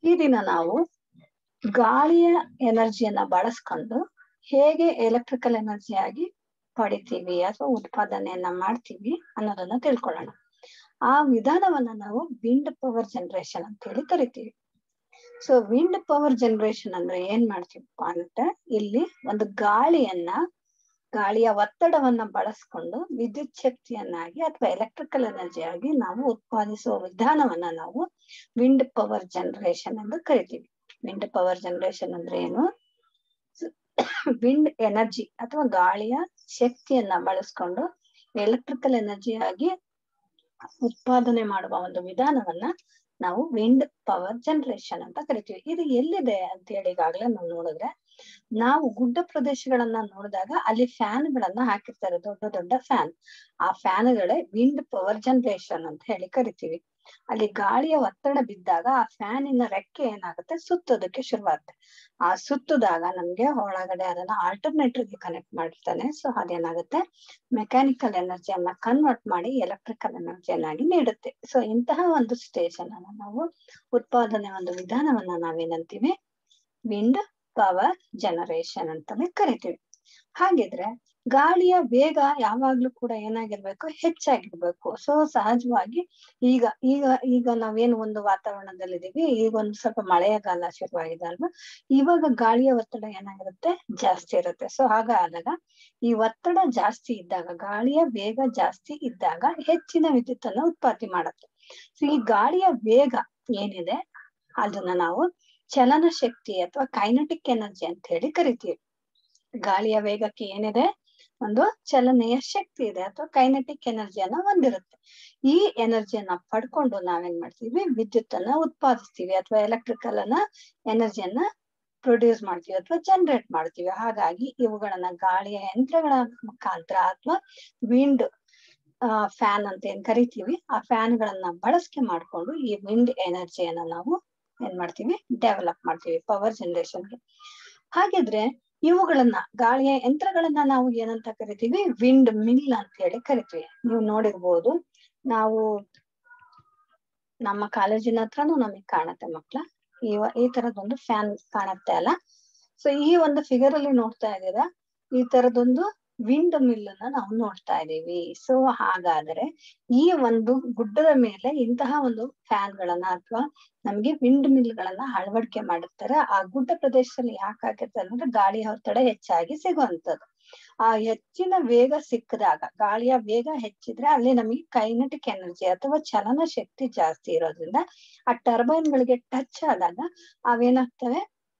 ಈ ದಿನ ನಾವು ಗಾಳಿಯ ಎನರ್ಜಿಯನ್ನ ಬಳಸ್ಕೊಂಡು ಹೇಗೆ ಎಲೆಕ್ಟ್ರಿಕಲ್ ಎನರ್ಜಿ ಆಗಿ ಪಡಿತೀವಿ ಅಥವಾ ಉತ್ಪಾದನೆಯನ್ನ ಮಾಡ್ತೀವಿ ಅನ್ನೋದನ್ನ ತಿಳ್ಕೊಳ್ಳೋಣ ಆ ವಿಧಾನವನ್ನ ನಾವು ವಿಂಡ್ ಪವರ್ ಜನರೇಷನ್ ಅಂತ ಹೇಳಿ ಕರಿತೀವಿ ಸೊ ವಿಂಡ್ ಪವರ್ ಜನರೇಷನ್ ಅಂದ್ರೆ ಏನ್ ಮಾಡ್ತೀವಪ್ಪ ಅಂತ ಇಲ್ಲಿ ಒಂದು ಗಾಳಿಯನ್ನ ಗಾಳಿಯ ಒತ್ತಡವನ್ನ ಬಳಸ್ಕೊಂಡು ವಿದ್ಯುತ್ ಶಕ್ತಿಯನ್ನಾಗಿ ಅಥವಾ ಎಲೆಕ್ಟ್ರಿಕಲ್ ಎನರ್ಜಿ ಆಗಿ ನಾವು ಉತ್ಪಾದಿಸುವ ವಿಧಾನವನ್ನ ನಾವು ವಿಂಡ್ ಪವರ್ ಜನರೇಷನ್ ಎಂದು ಕರಿತೀವಿ ವಿಂಡ್ ಪವರ್ ಜನರೇಷನ್ ಅಂದ್ರೆ ಏನು ವಿಂಡ್ ಎನರ್ಜಿ ಅಥವಾ ಗಾಳಿಯ ಶಕ್ತಿಯನ್ನ ಬಳಸ್ಕೊಂಡು ಎಲೆಕ್ಟ್ರಿಕಲ್ ಎನರ್ಜಿ ಆಗಿ ಉತ್ಪಾದನೆ ಮಾಡುವ ಒಂದು ವಿಧಾನವನ್ನ ನಾವು ವಿಂಡ್ ಪವರ್ ಜನರೇಷನ್ ಅಂತ ಕರಿತೀವಿ ಇದು ಎಲ್ಲಿದೆ ಅಂತ ಹೇಳಿ ಈಗಾಗ್ಲೇ ನಾವು ನೋಡಿದ್ರೆ ನಾವು ಗುಡ್ಡ ಪ್ರದೇಶಗಳನ್ನ ನೋಡಿದಾಗ ಅಲ್ಲಿ ಫ್ಯಾನ್ ಗಳನ್ನ ಹಾಕಿರ್ತಾರೆ ದೊಡ್ಡ ದೊಡ್ಡ ಫ್ಯಾನ್ ಆ ಫ್ಯಾನ್ಗಳೇ ವಿಂಡ್ ಪವರ್ ಜನರೇಷನ್ ಅಂತ ಹೇಳಿ ಕರಿತೀವಿ ಅಲ್ಲಿ ಗಾಳಿಯ ಒತ್ತಡ ಬಿದ್ದಾಗ ಆ ಫ್ಯಾನಿನ ರೆಕ್ಕೆ ಏನಾಗುತ್ತೆ ಸುತ್ತೋದಕ್ಕೆ ಶುರುವಾಗುತ್ತೆ ಆ ಸುತ್ತದಾಗ ನಮ್ಗೆ ಒಳಗಡೆ ಅದನ್ನ ಆಲ್ಟರ್ನೇಟರ್ಗೆ ಕನೆಕ್ಟ್ ಮಾಡಿರ್ತಾನೆ ಸೊ ಅದೇನಾಗುತ್ತೆ ಮೆಕ್ಯಾನಿಕಲ್ ಎನರ್ಜಿಯನ್ನ ಕನ್ವರ್ಟ್ ಮಾಡಿ ಎಲೆಕ್ಟ್ರಿಕಲ್ ಎನರ್ಜಿಯನ್ನಾಗಿ ನೀಡುತ್ತೆ ಸೊ ಇಂತಹ ಒಂದು ಸ್ಟೇಷನ್ ಅನ್ನ ನಾವು ಉತ್ಪಾದನೆ ಒಂದು ವಿಧಾನವನ್ನ ನಾವೇನಂತೀವಿ ವಿಂಡ್ ಪವರ್ ಜನರೇಷನ್ ಅಂತಾನೆ ಕರಿತೀವಿ ಹಾಗಿದ್ರೆ ಗಾಳಿಯ ವೇಗ ಯಾವಾಗ್ಲೂ ಕೂಡ ಏನಾಗಿರ್ಬೇಕು ಹೆಚ್ಚಾಗಿರ್ಬೇಕು ಸೊ ಸಹಜವಾಗಿ ಈಗ ಈಗ ಈಗ ನಾವೇನು ಒಂದು ವಾತಾವರಣದಲ್ಲಿದ್ದೀವಿ ಈಗ ಒಂದು ಸ್ವಲ್ಪ ಮಳೆಗಾಲ ಶುರುವಾಗಿದೆ ಅಲ್ವಾ ಇವಾಗ ಗಾಳಿಯ ಒತ್ತಡ ಏನಾಗಿರುತ್ತೆ ಜಾಸ್ತಿ ಇರುತ್ತೆ ಸೊ ಹಾಗಾದಾಗ ಈ ಒತ್ತಡ ಜಾಸ್ತಿ ಇದ್ದಾಗ ಗಾಳಿಯ ವೇಗ ಜಾಸ್ತಿ ಇದ್ದಾಗ ಹೆಚ್ಚಿನ ವಿದ್ಯುತ್ ಅನ್ನ ಉತ್ಪತ್ತಿ ಮಾಡುತ್ತೆ ಸೊ ಈ ಗಾಳಿಯ ವೇಗ ಏನಿದೆ ಅದನ್ನ ನಾವು ಚಲನ ಶಕ್ತಿ ಅಥವಾ ಕೈನಟಿಕ್ ಎನರ್ಜಿ ಅಂತ ಹೇಳಿ ಕರಿತೀವಿ ಗಾಳಿಯ ವೇಗಕ್ಕೆ ಏನಿದೆ ಒಂದು ಚಲನೆಯ ಶಕ್ತಿ ಇದೆ ಅಥವಾ ಕೈನೆಟಿಕ್ ಎನರ್ಜಿಯನ್ನ ಹೊಂದಿರುತ್ತೆ ಈ ಎನರ್ಜಿಯನ್ನ ಪಡ್ಕೊಂಡು ನಾವೇನ್ ಮಾಡ್ತೀವಿ ವಿದ್ಯುತ್ ಅನ್ನ ಉತ್ಪಾದಿಸ್ತೀವಿ ಅಥವಾ ಎಲೆಕ್ಟ್ರಿಕಲ್ ಅನ್ನ ಎನರ್ಜಿಯನ್ನ ಪ್ರೊಡ್ಯೂಸ್ ಮಾಡ್ತೀವಿ ಅಥವಾ ಜನರೇಟ್ ಮಾಡ್ತೀವಿ ಹಾಗಾಗಿ ಇವುಗಳನ್ನ ಗಾಳಿಯ ಯಂತ್ರಗಳ ಮುಖಾಂತರ ಅಥವಾ ವಿಂಡ್ ಫ್ಯಾನ್ ಅಂತ ಏನ್ ಕರಿತೀವಿ ಆ ಫ್ಯಾನ್ ಗಳನ್ನ ಬಳಸಿಕೆ ಮಾಡ್ಕೊಂಡು ಈ ವಿಂಡ್ ಎನರ್ಜಿಯನ್ನ ನಾವು ಏನ್ ಮಾಡ್ತೀವಿ ಡೆವಲಪ್ ಮಾಡ್ತೀವಿ ಪವರ್ ಜನರೇಷನ್ಗೆ ಹಾಗಿದ್ರೆ ಇವುಗಳನ್ನ ಗಾಳಿಯ ಯಂತ್ರಗಳನ್ನ ನಾವು ಏನಂತ ಕರಿತೀವಿ ವಿಂಡ್ ಮಿಲ್ ಅಂತ ಹೇಳಿ ಕರಿತೀವಿ ನೀವು ನೋಡಿರ್ಬೋದು ನಾವು ನಮ್ಮ ಕಾಲೇಜಿನ ಹತ್ರನೂ ನಮಗ್ ಕಾಣತ್ತೆ ಮಕ್ಳ ಈ ಈ ತರದೊಂದು ಫ್ಯಾನ್ ಕಾಣತ್ತೆ ಅಲ್ಲ ಸೊ ಈ ಒಂದು ಫಿಗರ್ ಅಲ್ಲಿ ನೋಡ್ತಾ ಇದ್ದೀರಾ ಈ ತರದೊಂದು ವಿಂಡ್ ಮಿಲ್ ಅನ್ನ ನಾವು ನೋಡ್ತಾ ಇದೀವಿ ಸೊ ಹಾಗಾದ್ರೆ ಈ ಒಂದು ಗುಡ್ಡದ ಮೇಲೆ ಇಂತಹ ಒಂದು ಫ್ಯಾನ್ ಗಳನ್ನ ಅಥವಾ ನಮ್ಗೆ ವಿಂಡ್ ಮಿಲ್ ಗಳನ್ನ ಅಳವಡಿಕೆ ಮಾಡಿರ್ತಾರೆ ಆ ಗುಡ್ಡ ಪ್ರದೇಶದಲ್ಲಿ ಯಾಕೆ ಹಾಕಿರ್ತಾರೆ ಅಂದ್ರೆ ಗಾಳಿಯ ಒತ್ತಡ ಹೆಚ್ಚಾಗಿ ಸಿಗುವಂತದ್ದು ಆ ಹೆಚ್ಚಿನ ವೇಗ ಸಿಕ್ಕಿದಾಗ ಗಾಳಿಯ ವೇಗ ಹೆಚ್ಚಿದ್ರೆ ಅಲ್ಲಿ ನಮಗೆ ಕೈನೆಟಿಕ್ ಎನರ್ಜಿ ಅಥವಾ ಚಲನ ಶಕ್ತಿ ಜಾಸ್ತಿ ಇರೋದ್ರಿಂದ ಆ ಟರ್ಬೈನ್ ಗಳಿಗೆ ಟಚ್ ಆದಾಗ ಅವೇನಾಗ್ತವೆ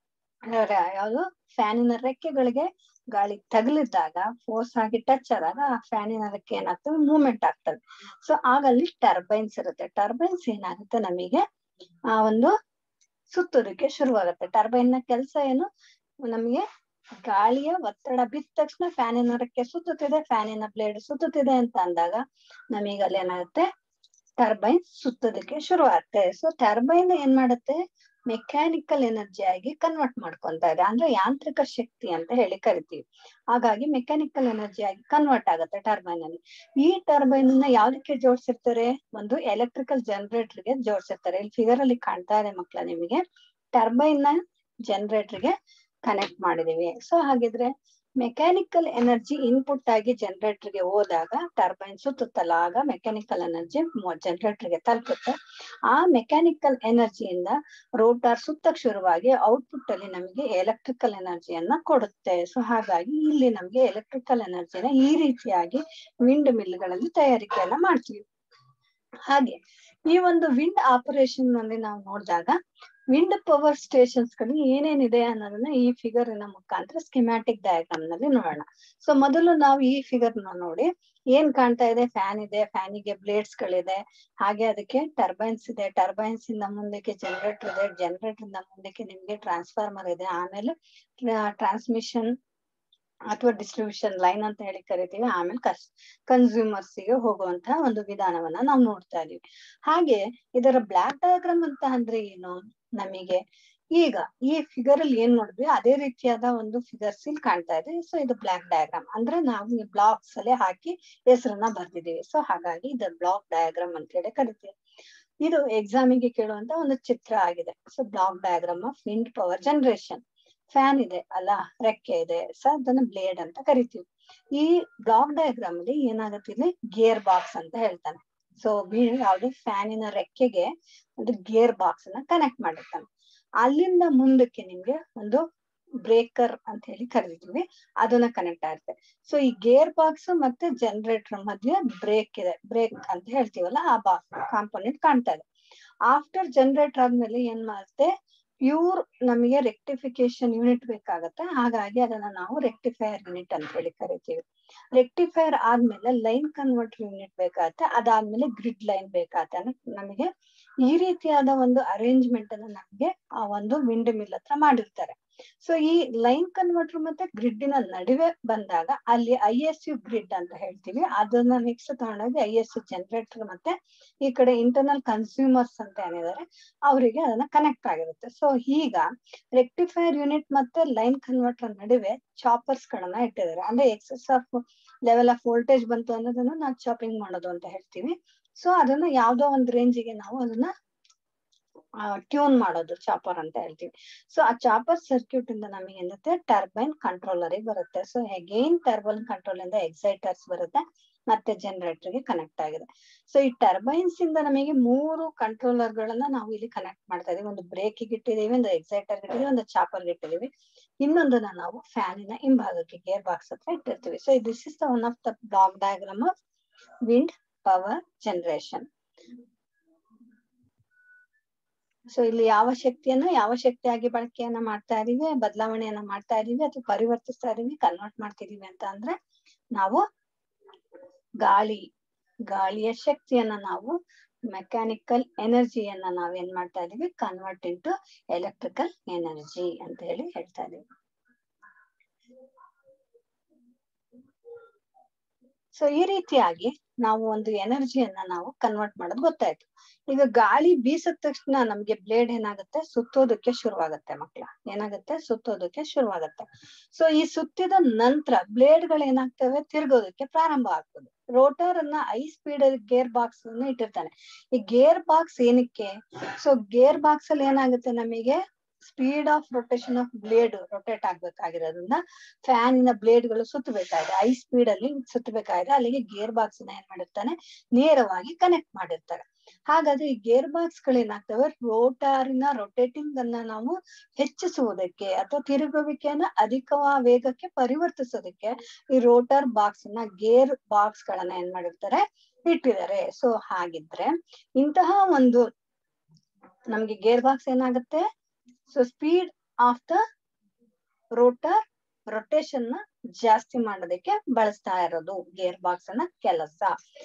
ಯಾವುದು ಫ್ಯಾನಿನ ರೆಕ್ಕೆಗಳಿಗೆ ಗಾಳಿ ತಗಲಿದಾಗ ಫೋರ್ಸ್ ಆಗಿ ಟಚ್ ಆದಾಗ ಆ ಫ್ಯಾನಿನ ರೆಕ್ಕೆ ಏನಾಗ್ತವೆ ಮೂವ್ಮೆಂಟ್ ಆಗ್ತವೆ ಸೊ ಆಗ ಅಲ್ಲಿ ಟರ್ಬೈನ್ಸ್ ಇರುತ್ತೆ ಟರ್ಬೈನ್ಸ್ ಏನಾಗುತ್ತೆ ನಮಗೆ ಆ ಒಂದು ಸುತ್ತೋದಕ್ಕೆ ಶುರುವಾಗುತ್ತೆ ಟರ್ಬೈನ್ ನ ಕೆಲಸ ಏನು ನಮಗೆ ಗಾಳಿಯ ಒತ್ತಡ ಬಿದ್ದ ತಕ್ಷಣ ಫ್ಯಾನಿನ ರೆಕ್ಕೆ ಸುತ್ತುತ್ತಿದೆ ಫ್ಯಾನಿನ ಬ್ಲೇಡ್ ಸುತ್ತುತ್ತಿದೆ ಅಂತ ಅಂದಾಗ ನಮಗೆ ಅಲ್ಲಿ ಏನಾಗುತ್ತೆ ಟರ್ಬೈನ್ ಸುತ್ತೋದಕ್ಕೆ ಶುರು ಆಗುತ್ತೆ ಸೊ ಟರ್ಬೈನ್ ಏನ್ ಮಾಡುತ್ತೆ ಮೆಕ್ಯಾನಿಕಲ್ ಎನರ್ಜಿ ಆಗಿ ಕನ್ವರ್ಟ್ ಮಾಡ್ಕೊಂತ ಇದೆ ಅಂದ್ರೆ ಯಾಂತ್ರಿಕ ಶಕ್ತಿ ಅಂತ ಹೇಳಿ ಕರಿತೀವಿ ಹಾಗಾಗಿ ಮೆಕ್ಯಾನಿಕಲ್ ಎನರ್ಜಿ ಆಗಿ ಕನ್ವರ್ಟ್ ಆಗುತ್ತೆ ಟರ್ಬೈನ್ ಅಲ್ಲಿ ಈ ಟರ್ಬೈನ್ ಅನ್ನ ಯಾವ್ದಕ್ಕೆ ಜೋಡಿಸಿರ್ತಾರೆ ಒಂದು ಎಲೆಕ್ಟ್ರಿಕಲ್ ಜನರೇಟರ್ಗೆ ಜೋಡಿಸಿರ್ತಾರೆ ಇಲ್ಲಿ ಫಿಗರ್ ಅಲ್ಲಿ ಕಾಣ್ತಾ ಇದೆ ಮಕ್ಳ ನಿಮಗೆ ಟರ್ಬೈನ್ ನ ಜನರೇಟರ್ಗೆ ಕನೆಕ್ಟ್ ಮಾಡಿದೀವಿ ಸೊ ಹಾಗಿದ್ರೆ ಮೆಕ್ಯಾನಿಕಲ್ ಎನರ್ಜಿ ಇನ್ಪುಟ್ ಆಗಿ ಜನರೇಟರ್ಗೆ ಹೋದಾಗ ಟರ್ಬೈನ್ ಸುತ್ತುತ್ತಲ್ಲ ಆಗ ಮೆಕ್ಯಾನಿಕಲ್ ಎನರ್ಜಿ ಜನರೇಟರ್ಗೆ ತಲುಪುತ್ತೆ ಆ ಮೆಕ್ಯಾನಿಕಲ್ ಎನರ್ಜಿಯಿಂದ ರೋಟಾರ್ ಸುತ್ತಕ್ ಶುರುವಾಗಿ ಔಟ್ಪುಟ್ ಅಲ್ಲಿ ನಮಗೆ ಎಲೆಕ್ಟ್ರಿಕಲ್ ಎನರ್ಜಿಯನ್ನ ಕೊಡುತ್ತೆ ಸೊ ಹಾಗಾಗಿ ಇಲ್ಲಿ ನಮ್ಗೆ ಎಲೆಕ್ಟ್ರಿಕಲ್ ಎನರ್ಜಿನ ಈ ರೀತಿಯಾಗಿ ವಿಂಡ್ ಮಿಲ್ಗಳಲ್ಲಿ ತಯಾರಿಕೆಯನ್ನ ಮಾಡ್ತೀವಿ ಹಾಗೆ ಈ ಒಂದು ವಿಂಡ್ ಆಪರೇಷನ್ ನಲ್ಲಿ ನಾವು ನೋಡಿದಾಗ ವಿಂಡ್ ಪವರ್ ಸ್ಟೇಷನ್ಸ್ ಗಳು ಏನೇನಿದೆ ಅನ್ನೋದನ್ನ ಈ ಫಿಗರ್ ನ ಮುಖಾಂತರ ಸ್ಕಿಮ್ಯಾಟಿಕ್ ಡಯಾಗ್ರಾಮ್ ನಲ್ಲಿ ನೋಡೋಣ ಸೊ ಮೊದಲು ನಾವು ಈ ಫಿಗರ್ ನ ನೋಡಿ ಏನ್ ಕಾಣ್ತಾ ಇದೆ ಫ್ಯಾನ್ ಇದೆ ಫ್ಯಾನಿಗೆ ಬ್ಲೇಡ್ಸ್ ಗಳಿದೆ ಹಾಗೆ ಅದಕ್ಕೆ ಟರ್ಬೈನ್ಸ್ ಇದೆ ಟರ್ಬೈನ್ಸ್ ಇಂದ ಮುಂದಕ್ಕೆ ಜನರೇಟರ್ ಇದೆ ಜನರೇಟರ್ ಇಂದ ಮುಂದಕ್ಕೆ ನಿಮ್ಗೆ ಟ್ರಾನ್ಸ್ಫಾರ್ಮರ್ ಇದೆ ಆಮೇಲೆ ಟ್ರಾನ್ಸ್ಮಿಷನ್ ಅಥವಾ ಡಿಸ್ಟ್ರಿಬ್ಯೂಷನ್ ಲೈನ್ ಅಂತ ಹೇಳಿ ಕರಿತೀವಿ ಆಮೇಲೆ ಕಸ್ ಕನ್ಸ್ಯೂಮರ್ಸ್ ಗೆ ಹೋಗುವಂತಹ ಒಂದು ವಿಧಾನವನ್ನ ನಾವು ನೋಡ್ತಾ ಇದೀವಿ ಹಾಗೆ ಇದರ ಬ್ಲಾಕ್ ಡಯಾಗ್ರಾಮ್ ಅಂತ ಅಂದ್ರೆ ಏನು ನಮಗೆ ಈಗ ಈ ಫಿಗರ್ ಅಲ್ಲಿ ಏನ್ ನೋಡಿದ್ವಿ ಅದೇ ರೀತಿಯಾದ ಒಂದು ಫಿಗರ್ಸ್ ಇಲ್ಲಿ ಕಾಣ್ತಾ ಇದೆ ಸೊ ಇದು ಬ್ಲಾಕ್ ಡಯಾಗ್ರಾಮ್ ಅಂದ್ರೆ ನಾವು ಈ ಬ್ಲಾಕ್ಸ್ ಅಲ್ಲಿ ಹಾಕಿ ಹೆಸರನ್ನ ಬರ್ದಿದೀವಿ ಸೊ ಹಾಗಾಗಿ ಇದು ಬ್ಲಾಕ್ ಡಯಾಗ್ರಾಮ್ ಅಂತ ಹೇಳಿ ಕರಿತೀವಿ ಇದು ಎಕ್ಸಾಮಿಗೆ ಕೇಳುವಂತ ಒಂದು ಚಿತ್ರ ಆಗಿದೆ so block diagram of wind power generation fan ಇದೆ ಅಲ್ಲ ರೆಕ್ಕೆ ಇದೆ ಸೊ ಅದನ್ನ ಬ್ಲೇಡ್ ಅಂತ ಕರಿತೀವಿ ಈ ಬ್ಲಾಕ್ ಡಯಾಗ್ರಾಮ್ ಅಲ್ಲಿ ಏನಾಗುತ್ತೆ ಇಲ್ಲಿ ಗೇರ್ ಬಾಕ್ಸ್ ಅಂತ ಹೇಳ್ತಾನೆ ಸೊ ಯಾವ್ದು ಫ್ಯಾನಿನ ರೆಕ್ಕೆಗೆ ಒಂದು ಗೇರ್ ಬಾಕ್ಸ್ ಅನ್ನ ಕನೆಕ್ಟ್ ಮಾಡಿರ್ತಾನೆ ಅಲ್ಲಿಂದ ಮುಂದಕ್ಕೆ ನಿಮ್ಗೆ ಒಂದು ಬ್ರೇಕರ್ ಅಂತ ಹೇಳಿ ಕರಿತೀವಿ ಅದನ್ನ ಕನೆಕ್ಟ್ ಆಗುತ್ತೆ ಸೊ ಈ ಗೇರ್ ಬಾಕ್ಸ್ ಮತ್ತೆ ಜನರೇಟರ್ ಮಧ್ಯೆ ಬ್ರೇಕ್ ಇದೆ ಬ್ರೇಕ್ ಅಂತ ಹೇಳ್ತೀವಲ್ಲ ಆ ಬಾ ಕಾಂಪೋನೆಂಟ್ ಕಾಣ್ತಾ ಇದೆ ಆಫ್ಟರ್ ಜನರೇಟರ್ ಆದ್ಮೇಲೆ ಏನ್ ಮಾಡುತ್ತೆ ಪ್ಯೂರ್ ನಮಗೆ ರೆಕ್ಟಿಫಿಕೇಶನ್ ಯೂನಿಟ್ ಬೇಕಾಗತ್ತೆ ಹಾಗಾಗಿ ಅದನ್ನ ನಾವು ರೆಕ್ಟಿಫೈಯರ್ ಯೂನಿಟ್ ಅಂತ ಹೇಳಿ ಕರಿತೀವಿ ರೆಕ್ಟಿಫೈಯರ್ ಆದ್ಮೇಲೆ ಲೈನ್ ಕನ್ವರ್ಟರ್ ಯೂನಿಟ್ ಬೇಕಾಗತ್ತೆ ಅದಾದ್ಮೇಲೆ ಗ್ರಿಡ್ ಲೈನ್ ಬೇಕಾಗತ್ತೆ ನಮಗೆ ಈ ರೀತಿಯಾದ ಒಂದು ಅರೇಂಜ್ಮೆಂಟ್ ಅನ್ನ ನಮ್ಗೆ ಆ ಒಂದು ವಿಂಡ್ ಮಿಲ್ ಹತ್ರ ಮಾಡಿರ್ತಾರೆ ಸೊ ಈ ಲೈನ್ ಕನ್ವರ್ಟರ್ ಮತ್ತೆ ಗ್ರಿಡ್ಡಿನ ನಡುವೆ ಬಂದಾಗ ಅಲ್ಲಿ ಐ ಎಸ್ ಯು ಗ್ರಿಡ್ ಅಂತ ಹೇಳ್ತೀವಿ ಅದನ್ನ ನೆಕ್ಸ್ಟ್ ತಗೊಂಡೋಗಿ ಐ ಎಸ್ ಯು ಜನರೇಟರ್ ಮತ್ತೆ ಈ ಕಡೆ ಇಂಟರ್ನಲ್ ಕನ್ಸ್ಯೂಮರ್ಸ್ ಅಂತ ಏನಿದ್ದಾರೆ ಅವರಿಗೆ ಅದನ್ನ ಕನೆಕ್ಟ್ ಆಗಿರುತ್ತೆ ಸೊ ಈಗ ರೆಕ್ಟಿಫೈರ್ ಯೂನಿಟ್ ಮತ್ತೆ ಲೈನ್ ಕನ್ವರ್ಟರ್ ನಡುವೆ ಚಾಪರ್ಸ್ ಗಳನ್ನ ಇಟ್ಟಿದ್ದಾರೆ ಅಂದ್ರೆ excess of level of voltage ಬಂತು ಅನ್ನೋದನ್ನ ನಾವು ಚಾಪಿಂಗ್ ಮಾಡೋದು ಅಂತ ಹೇಳ್ತೀವಿ ಸೊ ಅದನ್ನ ಯಾವ್ದೋ ಒಂದು ರೇಂಜಿಗೆ ನಾವು ಅದನ್ನ ಟ್ಯೂನ್ ಮಾಡೋದು ಚಾಪರ್ ಅಂತ ಹೇಳ್ತೀವಿ ಸೊ ಆ ಚಾಪರ್ ಸರ್ಕ್ಯೂಟ್ ಇಂದ ನಮಗೆ ಏನತ್ತೆ ಟರ್ಬೈನ್ ಕಂಟ್ರೋಲರ್ ಬರುತ್ತೆ ಸೊ ಅಗೈನ್ ಟರ್ಬೈನ್ ಕಂಟ್ರೋಲ್ ಇಂದ ಎಕ್ಸೈಟರ್ಸ್ ಬರುತ್ತೆ ಮತ್ತೆ ಜನರೇಟರ್ ಗೆ ಕನೆಕ್ಟ್ ಆಗಿದೆ ಸೊ ಈ ಟರ್ಬೈನ್ಸ್ ಇಂದ ನಮಗೆ ಮೂರು ಕಂಟ್ರೋಲರ್ ಗಳನ್ನ ನಾವು ಇಲ್ಲಿ ಕನೆಕ್ಟ್ ಮಾಡ್ತಾ ಇದೀವಿ ಒಂದು ಬ್ರೇಕ್ ಇಟ್ಟಿದೀವಿ ಒಂದು ಎಕ್ಸೈಟರ್ ಇಟ್ಟಿದೀವಿ ಒಂದು ಚಾಪರ್ ಇಟ್ಟಿದೀವಿ ಇನ್ನೊಂದನ್ನ ನಾವು ಫ್ಯಾನಿನ ಹಿಂಭಾಗಕ್ಕೆ ಗೇರ್ ಬಾಕ್ಸ್ ಹತ್ರ ಇಟ್ಟಿರ್ತೀವಿ so this is the one of the block diagram of wind power generation so ಇಲ್ಲಿ ಯಾವ ಶಕ್ತಿಯನ್ನ ಯಾವ ಶಕ್ತಿಯಾಗಿ ಬಳಕೆಯನ್ನ ಮಾಡ್ತಾ ಇದೀವಿ ಬದಲಾವಣೆಯನ್ನ ಮಾಡ್ತಾ ಇದೀವಿ ಅಥವಾ ಪರಿವರ್ತಿಸ್ತಾ ಇದೀವಿ ಕನ್ವರ್ಟ್ ಮಾಡ್ತಿದೀವಿ ಅಂತ ಅಂದ್ರೆ ನಾವು ಗಾಳಿ ಗಾಳಿಯ ಶಕ್ತಿಯನ್ನ ನಾವು ಮೆಕ್ಯಾನಿಕಲ್ ಎನರ್ಜಿಯನ್ನ ನಾವ್ ಏನ್ ಮಾಡ್ತಾ ಇದೀವಿ ಕನ್ವರ್ಟ್ ಇಂಟು ಎಲೆಕ್ಟ್ರಿಕಲ್ ಎನರ್ಜಿ ಅಂತ ಹೇಳಿ ಹೇಳ್ತಾ ಇದೀವಿ ಸೊ ಈ ರೀತಿಯಾಗಿ ನಾವು ಒಂದು ಎನರ್ಜಿಯನ್ನ ನಾವು ಕನ್ವರ್ಟ್ ಮಾಡೋದು ಗೊತ್ತಾಯ್ತು ಈಗ ಗಾಳಿ ಬೀಸದ ತಕ್ಷಣ ನಮ್ಗೆ ಬ್ಲೇಡ್ ಏನಾಗುತ್ತೆ ಸುತ್ತೋದಕ್ಕೆ ಶುರುವಾಗತ್ತೆ ಮಕ್ಳ ಏನಾಗುತ್ತೆ ಸುತ್ತೋದಕ್ಕೆ ಶುರುವಾಗತ್ತೆ ಸೊ ಈ ಸುತ್ತಿದ ನಂತರ ಬ್ಲೇಡ್ ಗಳು ಏನಾಗ್ತವೆ ತಿರ್ಗೋದಕ್ಕೆ ಪ್ರಾರಂಭ ಆಗ್ತದೆ ರೋಟರ್ ಅನ್ನ ಐ ಸ್ಪೀಡ್ ಗೇರ್ ಬಾಕ್ಸ್ ಅನ್ನ ಇಟ್ಟಿರ್ತಾನೆ ಈ ಗೇರ್ ಬಾಕ್ಸ್ ಏನಕ್ಕೆ ಸೊ ಗೇರ್ ಬಾಕ್ಸ್ ಅಲ್ಲಿ ಏನಾಗುತ್ತೆ ನಮಗೆ speed of rotation of blade rotate ಆಗ್ಬೇಕಾಗಿರೋದ್ರಿಂದ ಫ್ಯಾನ್ ಇನ ಬ್ಲೇಡ್ ಗಳು ಸುತ್ತಬೇಕಾಗಿದೆ ಐ ಸ್ಪೀಡ್ ಅಲ್ಲಿ ಸುತ್ತಬೇಕಾಗಿದೆ ಅಲ್ಲಿಗೆ ಗೇರ್ ಬಾಕ್ಸ್ ನ ಏನ್ ಮಾಡಿರ್ತಾನೆ ನೇರವಾಗಿ ಕನೆಕ್ಟ್ ಮಾಡಿರ್ತಾರೆ ಹಾಗಾದ್ರೆ ಈ ಗೇರ್ ಬಾಕ್ಸ್ ಗಳು ಏನಾಗ್ತವೆ ರೋಟಾರಿನ ರೊಟೇಟಿಂಗ್ ಅನ್ನ ನಾವು ಹೆಚ್ಚಿಸುವುದಕ್ಕೆ ಅಥವಾ ತಿರುಗುವಿಕೆಯನ್ನ ಅಧಿಕ ವೇಗಕ್ಕೆ ಪರಿವರ್ತಿಸೋದಕ್ಕೆ ಈ ರೋಟರ್ ಬಾಕ್ಸ್ ನ ಗೇರ್ ಬಾಕ್ಸ್ ಗಳನ್ನ ಏನ್ ಮಾಡಿರ್ತಾರೆ ಇಟ್ಟಿದ್ದಾರೆ ಸೊ ಹಾಗಿದ್ರೆ ಇಂತಹ ಒಂದು ನಮ್ಗೆ ಗೇರ್ ಬಾಕ್ಸ್ ಏನಾಗುತ್ತೆ so speed of the rotor rotation ನ ಜಾಸ್ತಿ ಮಾಡೋದಕ್ಕೆ ಬಳಸ್ತಾ ಇರೋದು ಗೇರ್ ಬಾಕ್ಸ್ ಅನ್ನ ಕೆಲಸ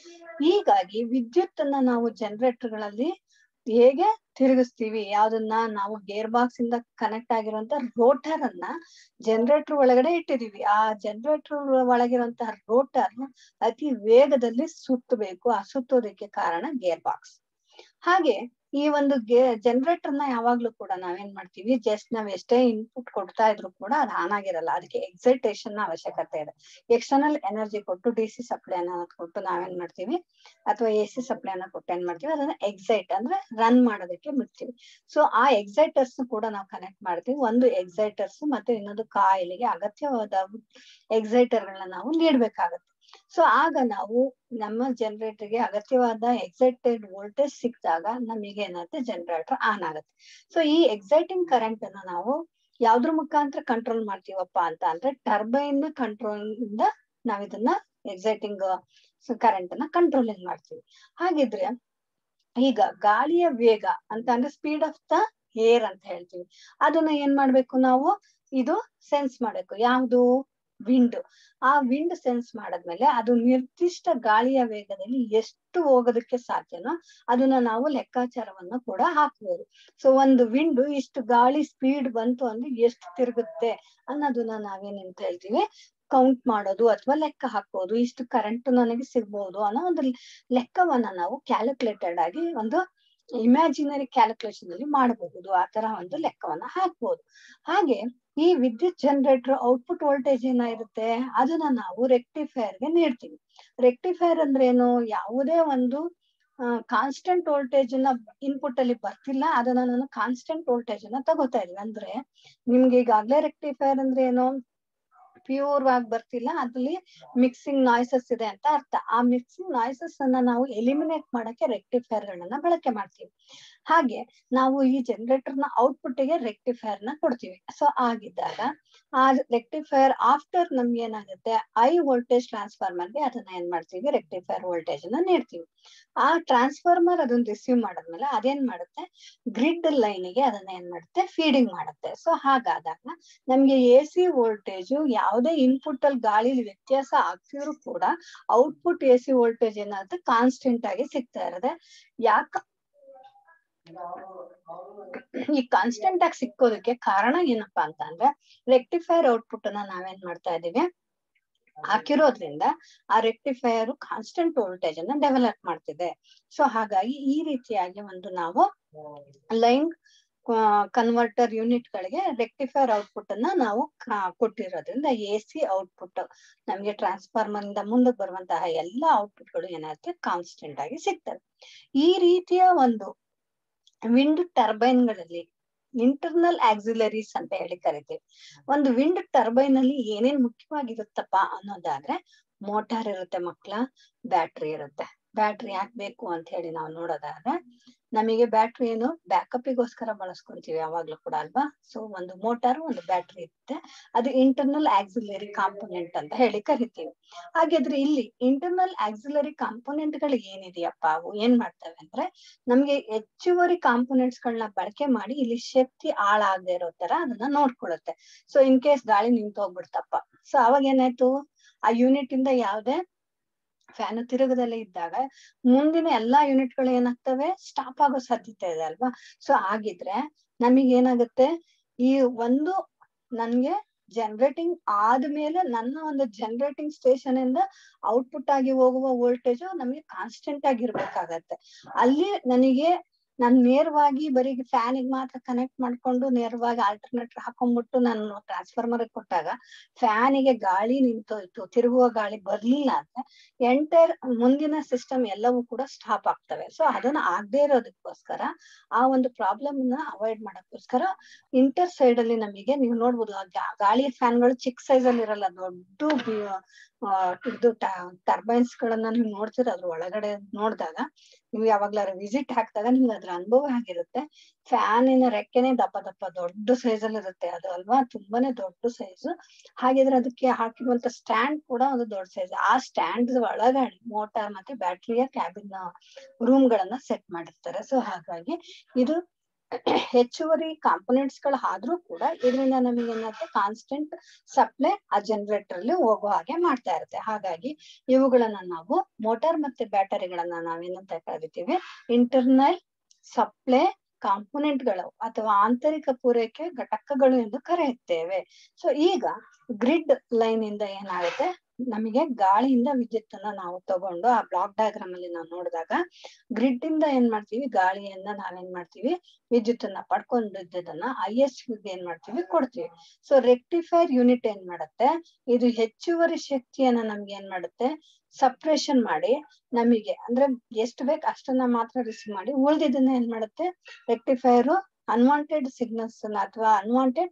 ಹೀಗಾಗಿ ವಿದ್ಯುತ್ ಅನ್ನ ನಾವು ಜನರೇಟರ್ ಗಳಲ್ಲಿ ಹೇಗೆ ತಿರುಗಿಸ್ತೀವಿ ಯಾವ್ದನ್ನ ನಾವು ಗೇರ್ ಬಾಕ್ಸ್ ಇಂದ ಕನೆಕ್ಟ್ ಆಗಿರುವಂತ ರೋಟರ್ ಅನ್ನ ಜನರೇಟರ್ ಒಳಗಡೆ ಇಟ್ಟಿದೀವಿ ಆ ಜನರೇಟರ್ ಒಳಗಿರುವಂತಹ ರೋಟರ್ ಅತಿ ವೇಗದಲ್ಲಿ ಸುತ್ತಬೇಕು ಆ ಸುತ್ತೋದಕ್ಕೆ ಕಾರಣ ಗೇರ್ ಬಾಕ್ಸ್ ಹಾಗೆ ಈ ಒಂದು ಗೆ ಜನರೇಟರ್ ನ ಯಾವಾಗ್ಲೂ ಕೂಡ ನಾವೇನ್ ಮಾಡ್ತೀವಿ ಜಸ್ಟ್ ನಾವ್ ಎಷ್ಟೇ ಇನ್ಪುಟ್ ಕೊಡ್ತಾ ಇದ್ರು ಕೂಡ ಅದು ಆನ್ ಆಗಿರಲ್ಲ ಅದಕ್ಕೆ ಎಕ್ಸೈಟೇಷನ್ ಅವಶ್ಯಕತೆ ಇದೆ ಎಕ್ಸ್ಟರ್ನಲ್ ಎನರ್ಜಿ ಕೊಟ್ಟು ಡಿ ಸಿ ಸಪ್ಲೈ ಅನ್ನ ಕೊಟ್ಟು ನಾವೇನ್ ಮಾಡ್ತೀವಿ ಅಥವಾ ಎ ಸಿ ಸಪ್ಲೈ ಅನ್ನ ಕೊಟ್ಟು ಏನ್ ಮಾಡ್ತೀವಿ ಅದನ್ನ ಎಕ್ಸೈಟ್ ಅಂದ್ರೆ ರನ್ ಮಾಡೋದಕ್ಕೆ ಬಿಡ್ತೀವಿ ಸೊ ಆ ಎಕ್ಸೈಟರ್ಸ್ ಕೂಡ ನಾವು ಕನೆಕ್ಟ್ ಮಾಡ್ತೀವಿ ಒಂದು ಎಕ್ಸೈಟರ್ಸ್ ಮತ್ತೆ ಇನ್ನೊಂದು ಕಾಯಿಲೆಗೆ ಅಗತ್ಯವಾದ ಎಕ್ಸೈಟರ್ ಗಳನ್ನ ನಾವು ನೀಡ್ಬೇಕಾಗತ್ತೆ ಸೊ ಆಗ ನಾವು ನಮ್ಮ ಜನರೇಟರ್ಗೆ ಅಗತ್ಯವಾದ ಎಕ್ಸೈಟೆಡ್ ವೋಲ್ಟೇಜ್ ಸಿಕ್ಕಿದಾಗ ನಮಗೆ ಏನಾಗುತ್ತೆ ಜನರೇಟರ್ ಆನ್ ಆಗುತ್ತೆ ಸೊ ಈ ಎಕ್ಸೈಟಿಂಗ್ ಕರೆಂಟ್ ಅನ್ನ ನಾವು ಯಾವ್ದ್ರ ಮುಖಾಂತರ ಕಂಟ್ರೋಲ್ ಮಾಡ್ತೀವಪ್ಪ ಅಂತ ಅಂದ್ರೆ ಟರ್ಬೈನ್ ಕಂಟ್ರೋಲ್ ಇಂದ ನಾವ್ ಇದನ್ನ ಎಕ್ಸೈಟಿಂಗ್ ಕರೆಂಟ್ ಅನ್ನ ಕಂಟ್ರೋಲಿಂಗ್ ಮಾಡ್ತೀವಿ ಹಾಗಿದ್ರೆ ಈಗ ಗಾಳಿಯ ವೇಗ ಅಂತ ಅಂದ್ರೆ ಸ್ಪೀಡ್ ಆಫ್ ದ ಏರ್ ಅಂತ ಹೇಳ್ತೀವಿ ಅದನ್ನ ಏನ್ ಮಾಡ್ಬೇಕು ನಾವು ಇದು ಸೆನ್ಸ್ ಮಾಡ್ಬೇಕು ಯಾವ್ದು ವಿಂಡ್ ಆ ವಿಂಡ್ ಸೆನ್ಸ್ ಮಾಡದ್ಮೇಲೆ ಅದು ನಿರ್ದಿಷ್ಟ ಗಾಳಿಯ ವೇಗದಲ್ಲಿ ಎಷ್ಟು ಹೋಗೋದಕ್ಕೆ ಸಾಧ್ಯನೋ ಅದನ್ನ ನಾವು ಲೆಕ್ಕಾಚಾರವನ್ನ ಕೂಡ ಹಾಕ್ಬೋದು ಸೊ ಒಂದು ವಿಂಡ್ ಇಷ್ಟು ಗಾಳಿ ಸ್ಪೀಡ್ ಬಂತು ಅಂದ್ರೆ ಎಷ್ಟು ತಿರುಗುತ್ತೆ ಅನ್ನೋದನ್ನ ನಾವೇನಂತ ಹೇಳ್ತೀವಿ ಕೌಂಟ್ ಮಾಡೋದು ಅಥವಾ ಲೆಕ್ಕ ಹಾಕೋದು ಇಷ್ಟು ಕರೆಂಟ್ ನನಗೆ ಸಿಗ್ಬಹುದು ಅನ್ನೋ ಒಂದು ಲೆಕ್ಕವನ್ನ ನಾವು ಕ್ಯಾಲ್ಕುಲೇಟೆಡ್ ಆಗಿ ಒಂದು ಇಮ್ಯಾಜಿನರಿ ಕ್ಯಾಲ್ಕುಲೇಷನ್ ಅಲ್ಲಿ ಮಾಡಬಹುದು ಆ ತರ ಒಂದು ಲೆಕ್ಕವನ್ನ ಹಾಕ್ಬೋದು ಹಾಗೆ ಈ ವಿದ್ಯುತ್ ಜನರೇಟರ್ ಔಟ್ಪುಟ್ ವೋಲ್ಟೇಜ್ ಏನಾಗಿರುತ್ತೆ ಅದನ್ನ ನಾವು ರೆಕ್ಟಿಫೈಯರ್ ಗೆ ನೀಡ್ತೀವಿ ರೆಕ್ಟಿಫೈಯರ್ ಅಂದ್ರೆ ಏನು ಯಾವುದೇ ಒಂದು ಕಾನ್ಸ್ಟೆಂಟ್ ವೋಲ್ಟೇಜ್ ನ ಇನ್ಪುಟ್ ಅಲ್ಲಿ ಬರ್ತಿಲ್ಲ ಅದನ್ನ ನಾನು ಕಾನ್ಸ್ಟೆಂಟ್ ವೋಲ್ಟೇಜ್ ಅನ್ನ ತಗೋತಾ ಇದ್ದೀನಿ ಅಂದ್ರೆ ನಿಮ್ಗೆ ಈಗಾಗ್ಲೇ ರೆಕ್ಟಿಫೈರ್ ಅಂದ್ರೆ ಏನು ಪ್ಯೂರ್ ಆಗಿ ಬರ್ತಿಲ್ಲ ಅದ್ರಲ್ಲಿ ಮಿಕ್ಸಿಂಗ್ ನಾಯ್ಸಸ್ ಇದೆ ಅಂತ ಅರ್ಥ ಆ ಮಿಕ್ಸಿಂಗ್ ನಾಯ್ಸಸ್ ಅನ್ನ ನಾವು ಎಲಿಮಿನೇಟ್ ಮಾಡಕ್ಕೆ ರೆಕ್ಟಿಫೈರ್ ಗಳನ್ನ ಬಳಕೆ ಮಾಡ್ತೀವಿ ಹಾಗೆ ನಾವು ಈ ಜನರೇಟರ್ ನ ಔಟ್ಪುಟ್ ಗೆ ರೆಕ್ಟಿಫೈರ್ ನ ಕೊಡ್ತೀವಿ ಸೊ ಆಗಿದ್ದಾಗ ಆ ರೆಕ್ಟಿಫೈರ್ ಆಫ್ಟರ್ ನಮ್ಗೆ ಏನಾಗುತ್ತೆ ಐ ವೋಲ್ಟೇಜ್ ಟ್ರಾನ್ಸ್ಫಾರ್ಮರ್ ಗೆ ಅದನ್ನ ಏನ್ ಮಾಡ್ತೀವಿ ರೆಕ್ಟಿಫೈರ್ ವೋಲ್ಟೇಜ್ ಅನ್ನ ನೀಡ್ತೀವಿ ಆ ಟ್ರಾನ್ಸ್ಫಾರ್ಮರ್ ಅದನ್ನ ರಿಸೀವ್ ಮಾಡದ್ಮೇಲೆ ಅದೇನ್ ಮಾಡುತ್ತೆ ಗ್ರಿಡ್ ಲೈನ್ ಗೆ ಅದನ್ನ ಏನ್ ಮಾಡುತ್ತೆ ಫೀಡಿಂಗ್ ಮಾಡುತ್ತೆ ಸೊ ಹಾಗಾದಾಗ ನಮ್ಗೆ ಎ ಸಿ ವೋಲ್ಟೇಜ್ ಯಾವುದೇ ಇನ್ಪುಟ್ ಅಲ್ಲಿ ಗಾಳಿ ವ್ಯತ್ಯಾಸ ಆಗ್ತಿದ್ರು ಕೂಡ ಔಟ್ಪುಟ್ ಎ ಸಿ ವೋಲ್ಟೇಜ್ ಏನಾಗುತ್ತೆ ಕಾನ್ಸ್ಟೆಂಟ್ ಆಗಿ ಸಿಗ್ತಾ ಇರದೆ ಯಾಕ ಈ ಕಾನ್ಸ್ಟೆಂಟ್ ಆಗಿ ಸಿಕ್ಕೋದಕ್ಕೆ ಕಾರಣ ಏನಪ್ಪಾ ಅಂತ ಅಂದ್ರೆ ರೆಕ್ಟಿಫೈರ್ ಔಟ್ಪುಟ್ ಅನ್ನ ನಾವೇನ್ ಮಾಡ್ತಾ ಇದೀವಿ ಹಾಕಿರೋದ್ರಿಂದ ಆ ರೆಕ್ಟಿಫೈಯರ್ ಕಾನ್ಸ್ಟೆಂಟ್ ವೋಲ್ಟೇಜ್ ಅನ್ನ ಡೆವಲಪ್ ಮಾಡ್ತಿದೆ ಸೊ ಹಾಗಾಗಿ ಈ ರೀತಿಯಾಗಿ ಒಂದು ನಾವು ಲೈನ್ ಕನ್ವರ್ಟರ್ ಯೂನಿಟ್ ಗಳಿಗೆ ರೆಕ್ಟಿಫೈರ್ ಔಟ್ಪುಟ್ ಅನ್ನ ನಾವು ಕೊಟ್ಟಿರೋದ್ರಿಂದ ಎ ಸಿ ಔಟ್ಪುಟ್ ನಮ್ಗೆ ಟ್ರಾನ್ಸ್ಫಾರ್ಮರ್ ಇಂದ ಮುಂದಕ್ಕೆ ಬರುವಂತಹ ಎಲ್ಲಾ ಔಟ್ಪುಟ್ ಗಳು ಏನಾಗುತ್ತೆ ಕಾನ್ಸ್ಟೆಂಟ್ ಆಗಿ ಸಿಗ್ತವೆ ಈ ರೀತಿಯ ಒಂದು ವಿಂಡ್ ಟರ್ಬೈನ್ ಗಳಲ್ಲಿ ಇಂಟರ್ನಲ್ ಆಕ್ಸಿಲರೀಸ್ ಅಂತ ಹೇಳಿ ಕರಿತೀವಿ ಒಂದು ವಿಂಡ್ ಟರ್ಬೈನ್ ಅಲ್ಲಿ ಏನೇನ್ ಮುಖ್ಯವಾಗಿರುತ್ತಪ್ಪ ಅನ್ನೋದಾದ್ರೆ ಮೋಟಾರ್ ಇರುತ್ತೆ ಮಕ್ಳ ಬ್ಯಾಟ್ರಿ ಇರುತ್ತೆ ಬ್ಯಾಟ್ರಿ ಯಾಕೆ ಬೇಕು ಅಂತ ಹೇಳಿ ನಾವು ನೋಡೋದಾದ್ರೆ ನಮಗೆ ಬ್ಯಾಟ್ರಿ ಏನು ಬ್ಯಾಕಪ್ಗೋಸ್ಕರ ಬಳಸ್ಕೊಂತೀವಿ ಯಾವಾಗ್ಲೂ ಕೂಡ ಅಲ್ವಾ ಸೊ ಒಂದು ಮೋಟಾರ್ ಒಂದು ಬ್ಯಾಟ್ರಿ ಇರುತ್ತೆ ಅದು ಇಂಟರ್ನಲ್ ಆಕ್ಸಿಲರಿ ಕಾಂಪೊನೆಂಟ್ ಅಂತ ಹೇಳಿ ಕರಿತೀವಿ ಹಾಗಾದ್ರೆ ಇಲ್ಲಿ ಇಂಟರ್ನಲ್ ಆಕ್ಸಿಲರಿ ಕಾಂಪೊನೆಂಟ್ ಗಳು ಏನಿದೆಯಪ್ಪ ಅವು ಏನ್ ಮಾಡ್ತವೆ ಅಂದ್ರೆ ನಮ್ಗೆ ಹೆಚ್ಚುವರಿ ಕಾಂಪೊನೆಂಟ್ಸ್ ಗಳನ್ನ ಬಳಕೆ ಮಾಡಿ ಇಲ್ಲಿ ಶಕ್ತಿ ಹಾಳಾಗದೆ ಇರೋ ತರ ಅದನ್ನ ನೋಡ್ಕೊಳ್ಳುತ್ತೆ ಸೊ ಇನ್ ಕೇಸ್ ಗಾಳಿ ನಿಂತು ಹೋಗ್ಬಿಡ್ತಪ್ಪ ಸೊ ಅವಾಗ ಏನಾಯ್ತು ಆ ಯೂನಿಟ್ ಇಂದ ಯಾವ್ದೇ ಫ್ಯಾನ್ ತಿರುಗದಲ್ಲೇ ಇದ್ದಾಗ ಮುಂದಿನ ಎಲ್ಲಾ ಯೂನಿಟ್ ಗಳು ಏನಾಗ್ತವೆ ಸ್ಟಾಪ್ ಆಗೋ ಸಾಧ್ಯತೆ ಇದೆ ಅಲ್ವಾ ಸೊ ಆಗಿದ್ರೆ ನಮಗೆ ಏನಾಗುತ್ತೆ ಈ ಒಂದು ನನ್ಗೆ ಜನರೇಟಿಂಗ್ ಆದ್ಮೇಲೆ ನನ್ನ ಒಂದು ಜನರೇಟಿಂಗ್ ಸ್ಟೇಷನ್ ಇಂದ ಔಟ್ಪುಟ್ ಆಗಿ ಹೋಗುವ ವೋಲ್ಟೇಜ್ ನಮಗೆ ಕಾನ್ಸ್ಟೆಂಟ್ ಆಗಿರ್ಬೇಕಾಗತ್ತೆ ಅಲ್ಲಿ ನನಗೆ ನಾನ್ ನೇರವಾಗಿ ಬರೀ ಫ್ಯಾನಿಗೆ ಮಾತ್ರ ಕನೆಕ್ಟ್ ಮಾಡ್ಕೊಂಡು ನೇರವಾಗಿ ಆಲ್ಟರ್ನೇಟರ್ ಹಾಕೊಂಡ್ಬಿಟ್ಟು ನಾನು ಟ್ರಾನ್ಸ್ಫಾರ್ಮರ್ ಕೊಟ್ಟಾಗ ಫ್ಯಾನಿಗೆ ಗಾಳಿ ನಿಂತೋಯ್ತು ತಿರುಗುವ ಗಾಳಿ ಬರ್ಲಿಲ್ಲ ಅಂದ್ರೆ ಎಂಟೈರ್ ಮುಂದಿನ ಸಿಸ್ಟಮ್ ಎಲ್ಲವೂ ಕೂಡ ಸ್ಟಾಪ್ ಆಗ್ತವೆ ಸೊ ಅದನ್ನ ಆಗದೆ ಇರೋದಕ್ಕೋಸ್ಕರ ಆ ಒಂದು ಪ್ರಾಬ್ಲಮ್ ನ ಅವಾಯ್ಡ್ ಮಾಡಕ್ಕೋಸ್ಕರ ಇಂಟರ್ ಸೈಡ್ ಅಲ್ಲಿ ನಮಗೆ ನೀವು ನೋಡ್ಬೋದು ಗಾಳಿ ಫ್ಯಾನ್ಗಳು ಚಿಕ್ಕ ಸೈಜ್ ಅಲ್ಲಿ ಇರಲ್ಲ ದೊಡ್ಡ ಇದು ಟರ್ಬೈನ್ಸ್ ಗಳನ್ನ ನೀವು ನೋಡ್ತೀರ ಅದ್ರ ಒಳಗಡೆ ನೋಡಿದಾಗ ನೀವು ಯಾವಾಗ್ಲಾರು ವಿಸಿಟ್ ಹಾಕಿದಾಗ ನಿಮ್ಗೆ ಅದ್ರ ಅನುಭವ ಆಗಿರುತ್ತೆ ಫ್ಯಾನಿನ ರೆಕ್ಕೆನೆ ದಪ್ಪ ದಪ್ಪ ದೊಡ್ಡ ಸೈಜ್ ಅಲ್ಲಿ ಇರುತ್ತೆ ಅದು ಅಲ್ವಾ ತುಂಬಾನೇ ದೊಡ್ಡ ಸೈಜ್ ಹಾಗಿದ್ರೆ ಅದಕ್ಕೆ ಹಾಕಿರುವಂತ ಸ್ಟ್ಯಾಂಡ್ ಕೂಡ ಒಂದು ದೊಡ್ಡ ಸೈಜ್ ಆ ಸ್ಟ್ಯಾಂಡ್ ಒಳಗಡೆ ಮೋಟಾರ್ ಮತ್ತೆ ಬ್ಯಾಟ್ರಿಯ ಕ್ಯಾಬಿನ್ ರೂಮ್ ಗಳನ್ನ ಸೆಟ್ ಮಾಡಿರ್ತಾರೆ ಸೊ ಹಾಗಾಗಿ ಇದು ಹೆಚ್ಚುವರಿ ಕಾಂಪೊನೆಂಟ್ಸ್ ಗಳು ಆದ್ರೂ ಕೂಡ ಇದರಿಂದ ನಮಗೆ ಏನಾಗುತ್ತೆ ಕಾನ್ಸ್ಟೆಂಟ್ ಸಪ್ಲೈ ಆ ಜನರೇಟರ್ ಅಲ್ಲಿ ಹೋಗೋ ಹಾಗೆ ಮಾಡ್ತಾ ಇರುತ್ತೆ ಹಾಗಾಗಿ ಇವುಗಳನ್ನ ನಾವು ಮೋಟಾರ್ ಮತ್ತೆ ಬ್ಯಾಟರಿಗಳನ್ನ ನಾವೇನಂತ ಕರಿತೀವಿ ಇಂಟರ್ನಲ್ ಸಪ್ಲೈ ಕಾಂಪೊನೆಂಟ್ ಗಳು ಅಥವಾ ಆಂತರಿಕ ಪೂರೈಕೆ ಘಟಕಗಳು ಎಂದು ಕರೆಯುತ್ತೇವೆ ಸೊ ಈಗ ಗ್ರಿಡ್ ಲೈನ್ ಇಂದ ಏನಾಗುತ್ತೆ ನಮಗೆ ಗಾಳಿಯಿಂದ ವಿದ್ಯುತ್ ಅನ್ನ ನಾವು ತಗೊಂಡು ಆ ಬ್ಲಾಕ್ ಡಯಾಗ್ರಾಮ್ ಅಲ್ಲಿ ನಾವು ನೋಡಿದಾಗ ಗ್ರಿಡ್ ಇಂದ ಏನ್ ಮಾಡ್ತೀವಿ ಗಾಳಿಯನ್ನ ನಾವೇನ್ ಮಾಡ್ತೀವಿ ವಿದ್ಯುತ್ ಅನ್ನ ಪಡ್ಕೊಂಡಿದ್ದದನ್ನ ಐ ಎಸ್ ಏನ್ ಮಾಡ್ತೀವಿ ಕೊಡ್ತೀವಿ ಸೊ ರೆಕ್ಟಿಫೈರ್ ಯೂನಿಟ್ ಏನ್ ಮಾಡುತ್ತೆ ಇದು ಹೆಚ್ಚುವರಿ ಶಕ್ತಿಯನ್ನ ನಮ್ಗೆ ಏನ್ ಮಾಡುತ್ತೆ ಸಪ್ರೇಷನ್ ಮಾಡಿ ನಮಗೆ ಅಂದ್ರೆ ಎಷ್ಟು ಬೇಕು ಅಷ್ಟನ್ನ ಮಾತ್ರ ರಿಸೀವ್ ಮಾಡಿ ಉಳಿದಿದ್ದನ್ನ ಏನ್ ಮಾಡುತ್ತೆ ರೆಕ್ಟಿಫೈರ್ ಅನ್ವಾಂಟೆಡ್ ಸಿಗ್ನಲ್ಸ್ ಅಥವಾ ಅನ್ವಾಂಟೆಡ್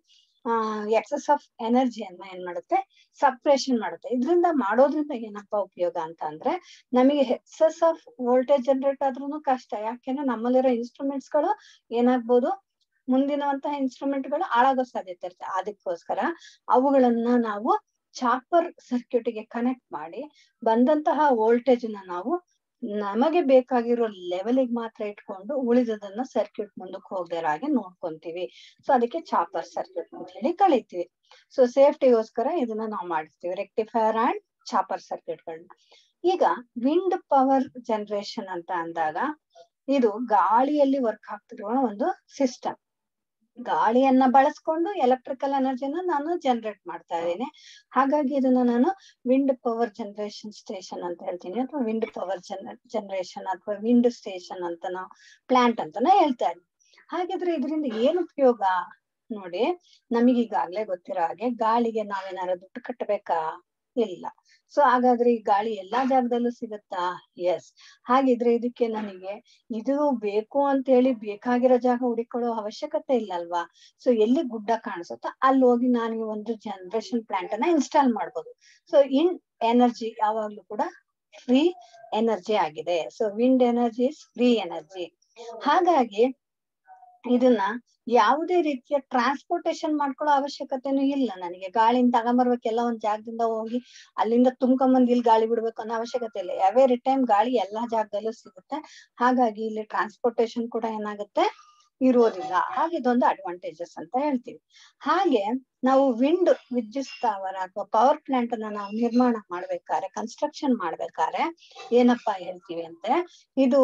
ಎಕ್ಸಸ್ ಆಫ್ ಎನರ್ಜಿಯನ್ನ ಏನ್ ಮಾಡುತ್ತೆ ಸಪ್ರೇಷನ್ ಮಾಡುತ್ತೆ ಇದರಿಂದ ಮಾಡೋದ್ರಿಂದ ಏನಪ್ಪಾ ಉಪಯೋಗ ಅಂತ ಅಂದ್ರೆ ನಮಗೆ ಎಕ್ಸಸ್ ಆಫ್ ವೋಲ್ಟೇಜ್ ಜನರೇಟ್ ಆದ್ರೂ ಕಷ್ಟ ಯಾಕೆಂದ್ರೆ ನಮ್ಮಲ್ಲಿರೋ ಇನ್ಸ್ಟ್ರೂಮೆಂಟ್ಸ್ ಗಳು ಏನಾಗ್ಬೋದು ಮುಂದಿನವಂತಹ ಇನ್ಸ್ಟ್ರೂಮೆಂಟ್ ಗಳು ಹಾಳಾಗೋ ಸಾಧ್ಯತೆ ಇರುತ್ತೆ ಅದಕ್ಕೋಸ್ಕರ ಅವುಗಳನ್ನ ನಾವು ಚಾಪರ್ ಸರ್ಕ್ಯೂಟ್ ಗೆ ಕನೆಕ್ಟ್ ಮಾಡಿ ಬಂದಂತಹ ವೋಲ್ಟೇಜ್ ನ ನಾವು ನಮಗೆ ಬೇಕಾಗಿರೋ ಲೆವೆಲಿಗೆ ಮಾತ್ರ ಇಟ್ಕೊಂಡು ಉಳಿದದನ್ನ ಸರ್ಕ್ಯೂಟ್ ಮುಂದಕ್ಕೆ ಹೋಗದೇ ಹಾಗೆ ನೋಡ್ಕೊಂತೀವಿ ಸೊ ಅದಕ್ಕೆ ಚಾಪರ್ ಸರ್ಕ್ಯೂಟ್ ಅಂತ ಹೇಳಿ ಕಳಿತೀವಿ ಸೊ ಸೇಫ್ಟಿಗೋಸ್ಕರ ಇದನ್ನ ನಾವು ಮಾಡಿರ್ತೀವಿ ರೆಕ್ಟಿಫೈರ್ ಅಂಡ್ ಚಾಪರ್ ಸರ್ಕ್ಯೂಟ್ಗಳನ್ನ ಈಗ ವಿಂಡ್ ಪವರ್ ಜನರೇಷನ್ ಅಂತ ಅಂದಾಗ ಇದು ಗಾಳಿಯಲ್ಲಿ ವರ್ಕ್ ಆಗ್ತಿರುವ ಒಂದು ಸಿಸ್ಟಮ್ ಗಾಳಿಯನ್ನ ಬಳಸ್ಕೊಂಡು ಎಲೆಕ್ಟ್ರಿಕಲ್ ಎನರ್ಜಿನ ನಾನು ಜನರೇಟ್ ಮಾಡ್ತಾ ಇದ್ದೀನಿ ಹಾಗಾಗಿ ಇದನ್ನ ನಾನು ವಿಂಡ್ ಪವರ್ ಜನರೇಷನ್ ಸ್ಟೇಷನ್ ಅಂತ ಹೇಳ್ತೀನಿ ಅಥವಾ ವಿಂಡ್ ಪವರ್ ಜನ ಜನರೇಷನ್ ಅಥವಾ ವಿಂಡ್ ಸ್ಟೇಷನ್ ಅಂತ ನಾವು ಪ್ಲಾಂಟ್ ಅಂತಾನೆ ಹೇಳ್ತಾ ಇದ್ದೀನಿ ಹಾಗಿದ್ರೆ ಇದರಿಂದ ಏನ್ ಉಪಯೋಗ ನೋಡಿ ನಮಗೆ ಈಗಾಗ್ಲೇ ಗೊತ್ತಿರೋ ಹಾಗೆ ಗಾಳಿಗೆ ನಾವೇನಾರ ದುಡ್ಡು ಕಟ್ಟಬೇಕಾ ಇಲ್ಲ ಸೊ ಹಾಗಾದ್ರೆ ಈ ಗಾಳಿ ಎಲ್ಲಾ ಜಾಗದಲ್ಲೂ ಸಿಗುತ್ತಾ ಎಸ್ ಹಾಗಿದ್ರೆ ಇದಕ್ಕೆ ನನಗೆ ಇದು ಬೇಕು ಅಂತ ಹೇಳಿ ಬೇಕಾಗಿರೋ ಜಾಗ ಹುಡುಕೊಳ್ಳೋ ಅವಶ್ಯಕತೆ ಇಲ್ಲ ಅಲ್ವಾ ಸೊ ಎಲ್ಲಿ ಗುಡ್ಡ ಕಾಣಿಸುತ್ತೋ ಅಲ್ಲಿ ಹೋಗಿ ನಾನು ಈ ಒಂದು ಜನರೇಷನ್ ಪ್ಲಾಂಟ್ ಅನ್ನ ಇನ್ಸ್ಟಾಲ್ ಮಾಡ್ಬೋದು ಸೊ ಇನ್ ಎನರ್ಜಿ ಯಾವಾಗ್ಲೂ ಕೂಡ ಫ್ರೀ ಎನರ್ಜಿ ಆಗಿದೆ so wind energy is free energy ಹಾಗಾಗಿ ಇದನ್ನ ಯಾವುದೇ ರೀತಿಯ ಟ್ರಾನ್ಸ್ಪೋರ್ಟೇಶನ್ ಮಾಡ್ಕೊಳ್ಳೋ ಅವಶ್ಯಕತೆನೂ ಇಲ್ಲ ನನಗೆ ಗಾಳಿನ ತಗೊಂಬರ್ಬೇಕೆಲ್ಲ ಒಂದ್ ಜಾಗದಿಂದ ಹೋಗಿ ಅಲ್ಲಿಂದ ತುಂಬ್ಕೊಂಬಂದ್ ಇಲ್ಲಿ ಗಾಳಿ ಬಿಡ್ಬೇಕು ಅನ್ನೋ ಅವಶ್ಯಕತೆ ಇಲ್ಲ ಎವರಿ ಟೈಮ್ ಗಾಳಿ ಎಲ್ಲಾ ಜಾಗದಲ್ಲೂ ಸಿಗುತ್ತೆ ಹಾಗಾಗಿ ಇಲ್ಲಿ ಟ್ರಾನ್ಸ್ಪೋರ್ಟೇಶನ್ ಕೂಡ ಏನಾಗುತ್ತೆ ಇರೋದಿಲ್ಲ ಹಾಗೆ ಇದೊಂದು ಅಡ್ವಾಂಟೇಜಸ್ ಅಂತ ಹೇಳ್ತೀವಿ ಹಾಗೆ ನಾವು ವಿಂಡ್ ವಿದ್ಯುತ್ ಸ್ಥಾವರ ಅಥವಾ ಪವರ್ ಪ್ಲಾಂಟ್ ಅನ್ನ ನಾವು ನಿರ್ಮಾಣ ಮಾಡ್ಬೇಕಾದ್ರೆ ಕನ್ಸ್ಟ್ರಕ್ಷನ್ ಮಾಡ್ಬೇಕಾದ್ರೆ ಏನಪ್ಪಾ ಹೇಳ್ತೀವಿ ಅಂತೆ ಇದು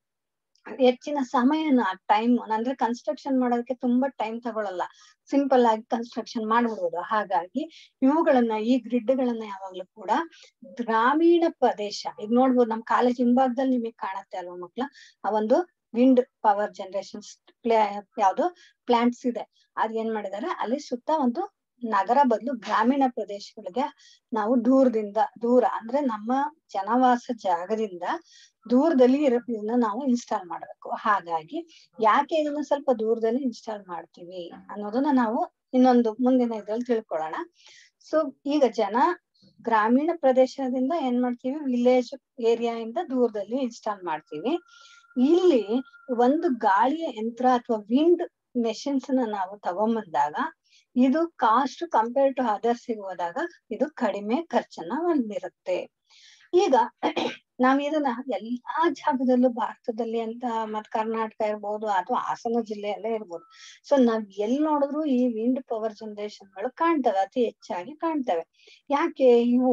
ಹೆಚ್ಚಿನ ಸಮಯನ ಟೈಮ್ ಅಂದ್ರೆ ಕನ್ಸ್ಟ್ರಕ್ಷನ್ ಮಾಡೋದಕ್ಕೆ ತುಂಬಾ ಟೈಮ್ ತಗೊಳಲ್ಲ ಸಿಂಪಲ್ ಆಗಿ ಕನ್ಸ್ಟ್ರಕ್ಷನ್ ಮಾಡ್ಬಿಡ್ಬೋದು ಹಾಗಾಗಿ ಇವುಗಳನ್ನ ಈ ಗ್ರಿಡ್ ಗಳನ್ನ ಯಾವಾಗ್ಲೂ ಕೂಡ ಗ್ರಾಮೀಣ ಪ್ರದೇಶ ಈಗ ನೋಡ್ಬೋದು ನಮ್ ಕಾಲೇಜ್ ಹಿಂಭಾಗದಲ್ಲಿ ನಿಮಗೆ ಕಾಣತ್ತೆ ಅಲ್ವಾ ಮಕ್ಳ ಆ ಒಂದು ವಿಂಡ್ ಪವರ್ ಜನರೇಷನ್ ಪ್ಲೇ ಯಾವ್ದು ಪ್ಲಾಂಟ್ಸ್ ಇದೆ ಅದ್ ಏನ್ ಮಾಡಿದಾರೆ ಅಲ್ಲಿ ಸುತ್ತ ಒಂದು ನಗರ ಬದಲು ಗ್ರಾಮೀಣ ಪ್ರದೇಶಗಳಿಗೆ ನಾವು ದೂರದಿಂದ ದೂರ ಅಂದ್ರೆ ನಮ್ಮ ಜನವಾಸ ಜಾಗದಿಂದ ದೂರದಲ್ಲಿ ಇರೋದ್ರಿಂದ ನಾವು ಇನ್ಸ್ಟಾಲ್ ಮಾಡ್ಬೇಕು ಹಾಗಾಗಿ ಯಾಕೆ ಇದನ್ನ ಸ್ವಲ್ಪ ದೂರದಲ್ಲಿ ಇನ್ಸ್ಟಾಲ್ ಮಾಡ್ತೀವಿ ಅನ್ನೋದನ್ನ ನಾವು ಇನ್ನೊಂದು ಮುಂದಿನ ಇದ್ರಲ್ಲಿ ತಿಳ್ಕೊಳ್ಳೋಣ ಸೊ ಈಗ ಜನ ಗ್ರಾಮೀಣ ಪ್ರದೇಶದಿಂದ ಏನ್ ಮಾಡ್ತೀವಿ ವಿಲೇಜ್ ಏರಿಯಾ ಇಂದ ದೂರದಲ್ಲಿ ಇನ್ಸ್ಟಾಲ್ ಮಾಡ್ತೀವಿ ಇಲ್ಲಿ ಒಂದು ಗಾಳಿಯ ಯಂತ್ರ ಅಥವಾ ವಿಂಡ್ ಮೆಷಿನ್ಸ್ ನ ನಾವು ತಗೊಂಬಂದಾಗ ಇದು ಕಾಸ್ಟ್ ಕಂಪೇರ್ ಟು ಅದರ್ಸ್ ಹೋದಾಗ ಇದು ಕಡಿಮೆ ಖರ್ಚನ್ನ ಹೊಂದಿರುತ್ತೆ ಈಗ ನಾವ್ ಇದನ್ನ ಎಲ್ಲಾ ಜಾಗದಲ್ಲೂ ಭಾರತದಲ್ಲಿ ಅಂತ ಮತ್ ಕರ್ನಾಟಕ ಇರ್ಬೋದು ಅಥವಾ ಹಾಸನ ಜಿಲ್ಲೆಯಲ್ಲೇ ಇರ್ಬೋದು ಸೊ ನಾವ್ ಎಲ್ ನೋಡಿದ್ರು ಈ ವಿಂಡ್ ಪವರ್ ಜನರೇಷನ್ ಗಳು ಕಾಣ್ತವೆ ಅತಿ ಹೆಚ್ಚಾಗಿ ಕಾಣ್ತವೆ ಯಾಕೆ ಇವು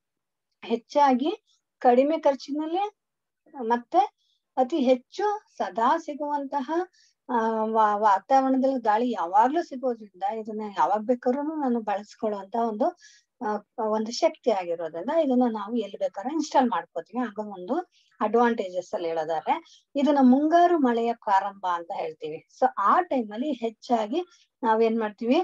ಹೆಚ್ಚಾಗಿ ಕಡಿಮೆ ಖರ್ಚಿನಲ್ಲಿ ಮತ್ತೆ ಅತಿ ಹೆಚ್ಚು ಸದಾ ಸಿಗುವಂತಹ ಆ ವಾತಾವರಣದಲ್ಲಿ ಗಾಳಿ ಯಾವಾಗ್ಲೂ ಸಿಗೋದ್ರಿಂದ ಇದನ್ನ ಯಾವಾಗ ಬೇಕಾದ್ರೂ ನಾನು ಬಳಸ್ಕೊಳ್ಳುವಂತ ಒಂದು ಒಂದು ಶಕ್ತಿ ಆಗಿರೋದ್ರಿಂದ ಇದನ್ನ ನಾವು ಎಲ್ಲಿ ಬೇಕಾದ್ರೂ ಇನ್ಸ್ಟಾಲ್ ಮಾಡ್ಕೋತೀವಿ ಆಗ ಒಂದು ಅಡ್ವಾಂಟೇಜಸ್ ಅಲ್ಲಿ ಹೇಳೋದಾದ್ರೆ ಇದನ್ನ ಮುಂಗಾರು ಮಳೆಯ ಪ್ರಾರಂಭ ಅಂತ ಹೇಳ್ತೀವಿ ಸೊ ಆ ಟೈಮ್ ಅಲ್ಲಿ ಹೆಚ್ಚಾಗಿ ನಾವೇನ್ ಮಾಡ್ತೀವಿ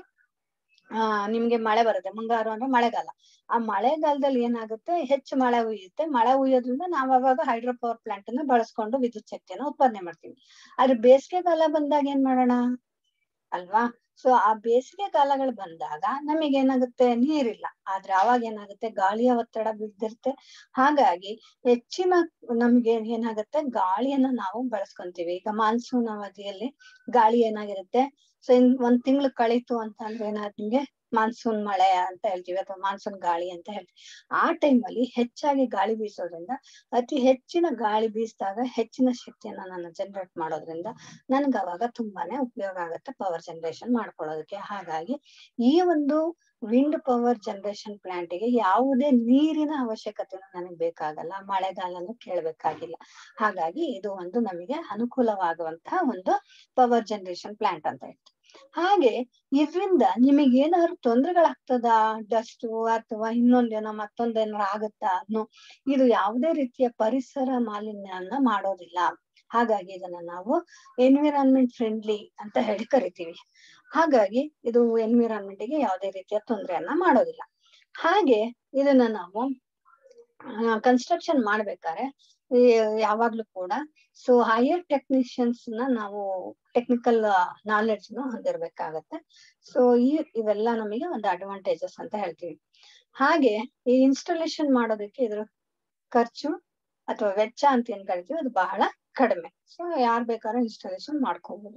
ಆ ನಿಮ್ಗೆ ಮಳೆ ಬರುತ್ತೆ ಮುಂಗಾರು ಅಂದ್ರೆ ಮಳೆಗಾಲ ಆ ಮಳೆಗಾಲದಲ್ಲಿ ಏನಾಗುತ್ತೆ ಹೆಚ್ಚು ಮಳೆ ಹುಯ್ಯುತ್ತೆ ಮಳೆ ಹುಯ್ಯೋದ್ರಿಂದ ನಾವ್ ಅವಾಗ ಹೈಡ್ರೋ ಪವರ್ ಪ್ಲಾಂಟ್ ಅನ್ನ ಬಳಸ್ಕೊಂಡು ವಿದ್ಯುತ್ ಶಕ್ತಿಯನ್ನ ಉತ್ಪಾದನೆ ಮಾಡ್ತೀವಿ ಆದ್ರೆ ಬೇಸಿಗೆಗಾಲ ಬಂದಾಗ ಏನ್ ಮಾಡೋಣ ಅಲ್ವಾ ಸೊ ಆ ಬೇಸಿಗೆ ಕಾಲಗಳು ಬಂದಾಗ ನಮಗೆ ಏನಾಗುತ್ತೆ ನೀರಿಲ್ಲ ಆದ್ರೆ ಅವಾಗ ಏನಾಗುತ್ತೆ ಗಾಳಿಯ ಒತ್ತಡ ಬಿದ್ದಿರುತ್ತೆ ಹಾಗಾಗಿ ಹೆಚ್ಚಿನ ನಮ್ಗೆ ಏನಾಗುತ್ತೆ ಗಾಳಿಯನ್ನ ನಾವು ಬಳಸ್ಕೊಂತೀವಿ ಈಗ ಮಾನ್ಸೂನ್ ಅವಧಿಯಲ್ಲಿ ಗಾಳಿ ಏನಾಗಿರುತ್ತೆ ಸೊ ಇನ್ ಒಂದ್ ತಿಂಗಳು ಕಳೀತು ಅಂತ ಅಂದ್ರೆ ಏನಾದ್ರು ನಿಮ್ಗೆ ಮಾನ್ಸೂನ್ ಮಳೆ ಅಂತ ಹೇಳ್ತೀವಿ ಅಥವಾ ಮಾನ್ಸೂನ್ ಗಾಳಿ ಅಂತ ಹೇಳ್ತೀವಿ ಆ ಟೈಮ್ ಅಲ್ಲಿ ಹೆಚ್ಚಾಗಿ ಗಾಳಿ ಬೀಸೋದ್ರಿಂದ ಅತಿ ಹೆಚ್ಚಿನ ಗಾಳಿ ಬೀಸಿದಾಗ ಹೆಚ್ಚಿನ ಶಕ್ತಿಯನ್ನ ನಾನು ಜನರೇಟ್ ಮಾಡೋದ್ರಿಂದ ನನ್ಗೆ ಅವಾಗ ತುಂಬಾನೇ ಉಪಯೋಗ ಆಗುತ್ತೆ ಪವರ್ ಜನರೇಷನ್ ಮಾಡ್ಕೊಳ್ಳೋದಕ್ಕೆ ಹಾಗಾಗಿ ಈ ಒಂದು ವಿಂಡ್ ಪವರ್ ಜನರೇಷನ್ ಪ್ಲಾಂಟ್ಗೆ ಯಾವುದೇ ನೀರಿನ ಅವಶ್ಯಕತೆನೂ ನನಗೆ ಬೇಕಾಗಲ್ಲ ಮಳೆಗಾಲನು ಕೇಳಬೇಕಾಗಿಲ್ಲ ಹಾಗಾಗಿ ಇದು ಒಂದು ನಮಗೆ ಅನುಕೂಲವಾಗುವಂತಹ ಒಂದು ಪವರ್ ಜನರೇಷನ್ ಪ್ಲಾಂಟ್ ಅಂತ ಹೇಳ್ತೀವಿ ಹಾಗೆ ಇದರಿಂದ ನಿಮಗೆ ಏನಾದ್ರು ತೊಂದರೆಗಳಾಗ್ತದ ಡಸ್ಟ್ ಅಥವಾ ಇನ್ನೊಂದೇನೋ ಮತ್ತೊಂದೇನಾರು ಆಗುತ್ತಾ ಅನ್ನೋ ಇದು ಯಾವುದೇ ರೀತಿಯ ಪರಿಸರ ಮಾಲಿನ್ಯನ್ನ ಮಾಡೋದಿಲ್ಲ ಹಾಗಾಗಿ ಇದನ್ನ ನಾವು ಎನ್ವಿರಾನ್ಮೆಂಟ್ ಫ್ರೆಂಡ್ಲಿ ಅಂತ ಹೇಳಿ ಕರಿತೀವಿ ಹಾಗಾಗಿ ಇದು ಎನ್ವಿರಾನ್ಮೆಂಟ್ ಗೆ ಯಾವುದೇ ರೀತಿಯ ತೊಂದರೆಯನ್ನ ಮಾಡೋದಿಲ್ಲ ಹಾಗೆ ಇದನ್ನ ನಾವು ಕನ್ಸ್ಟ್ರಕ್ಷನ್ ಮಾಡ್ಬೇಕಾದ್ರೆ ಯಾವಾಗ್ಲೂ ಕೂಡ ಸೊ ಹೈಯರ್ ಟೆಕ್ನಿಷಿಯನ್ಸ್ ನ ನಾವು ಟೆಕ್ನಿಕಲ್ ನಾಲೆಡ್ಜ್ ನ ಹೊಂದಿರ್ಬೇಕಾಗತ್ತೆ ಸೊ ಈ ಇವೆಲ್ಲ ನಮಗೆ ಒಂದು ಅಡ್ವಾಂಟೇಜಸ್ ಅಂತ ಹೇಳ್ತೀವಿ ಹಾಗೆ ಈ ಇನ್ಸ್ಟಾಲೇಷನ್ ಮಾಡೋದಕ್ಕೆ ಇದ್ರ ಖರ್ಚು ಅಥವಾ ವೆಚ್ಚ ಅಂತ ಏನ್ ಕರಿತೀವಿ ಅದು ಬಹಳ ಕಡಿಮೆ ಸೊ ಯಾರ್ ಬೇಕಾದ್ರೂ ಇನ್ಸ್ಟಾಲೇಷನ್ ಮಾಡ್ಕೋಬಹುದು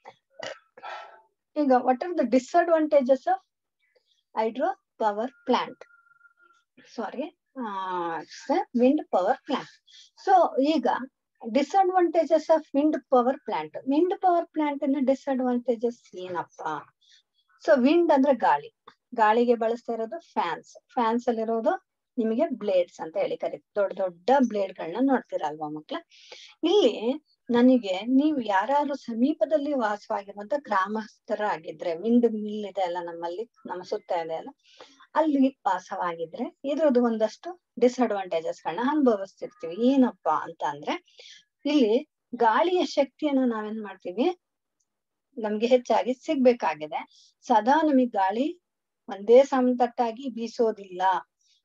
ಈಗ what are the disadvantages of hydro power plant sorry wind power plant so ಈಗ disadvantages of wind power plant wind power plant ನ ಡಿಸ್ಅಡ್ವಾಂಟೇಜಸ್ ಏನಪ್ಪಾ ಸೊ ವಿಂಡ್ ಅಂದ್ರೆ ಗಾಳಿ ಗಾಳಿಗೆ ಬಳಸ್ತಾ ಇರೋದು ಫ್ಯಾನ್ಸ್ ಫ್ಯಾನ್ಸ್ ಅಲ್ಲಿರೋದು ನಿಮಗೆ ಬ್ಲೇಡ್ಸ್ ಅಂತ ಹೇಳಿ ಕರಿ ದೊಡ್ಡ ದೊಡ್ಡ ಬ್ಲೇಡ್ ಗಳನ್ನ ನೋಡ್ತೀರಲ್ವಾ ಮಕ್ಳ ಇಲ್ಲಿ ನನಗೆ ನೀವು ಯಾರು ಸಮೀಪದಲ್ಲಿ ವಾಸವಾಗಿರುವಂತ ಗ್ರಾಮಸ್ಥರಾಗಿದ್ರೆ ವಿಂಡ್ ಮಿಲ್ ಇದೆ ಅಲ್ಲ ನಮ್ಮಲ್ಲಿ ನಮ್ಮ ಸುತ್ತ ಇದೆ ಅಲ್ಲ ಅಲ್ಲಿ ವಾಸವಾಗಿದ್ರೆ ಇದ್ರದ್ದು ಒಂದಷ್ಟು ಡಿಸ್ಅಡ್ವಾಂಟೇಜಸ್ ಗಳನ್ನ ಅನುಭವಿಸ್ತಿರ್ತೀವಿ ಏನಪ್ಪಾ ಅಂತ ಅಂದ್ರೆ ಇಲ್ಲಿ ಗಾಳಿಯ ಶಕ್ತಿಯನ್ನ ನಾವೇನ್ ಮಾಡ್ತೀವಿ ನಮ್ಗೆ ಹೆಚ್ಚಾಗಿ ಸಿಗ್ಬೇಕಾಗಿದೆ ಸದಾ ನಮಗ್ ಗಾಳಿ ಒಂದೇ ಸಮತಟ್ಟಾಗಿ ಬೀಸೋದಿಲ್ಲ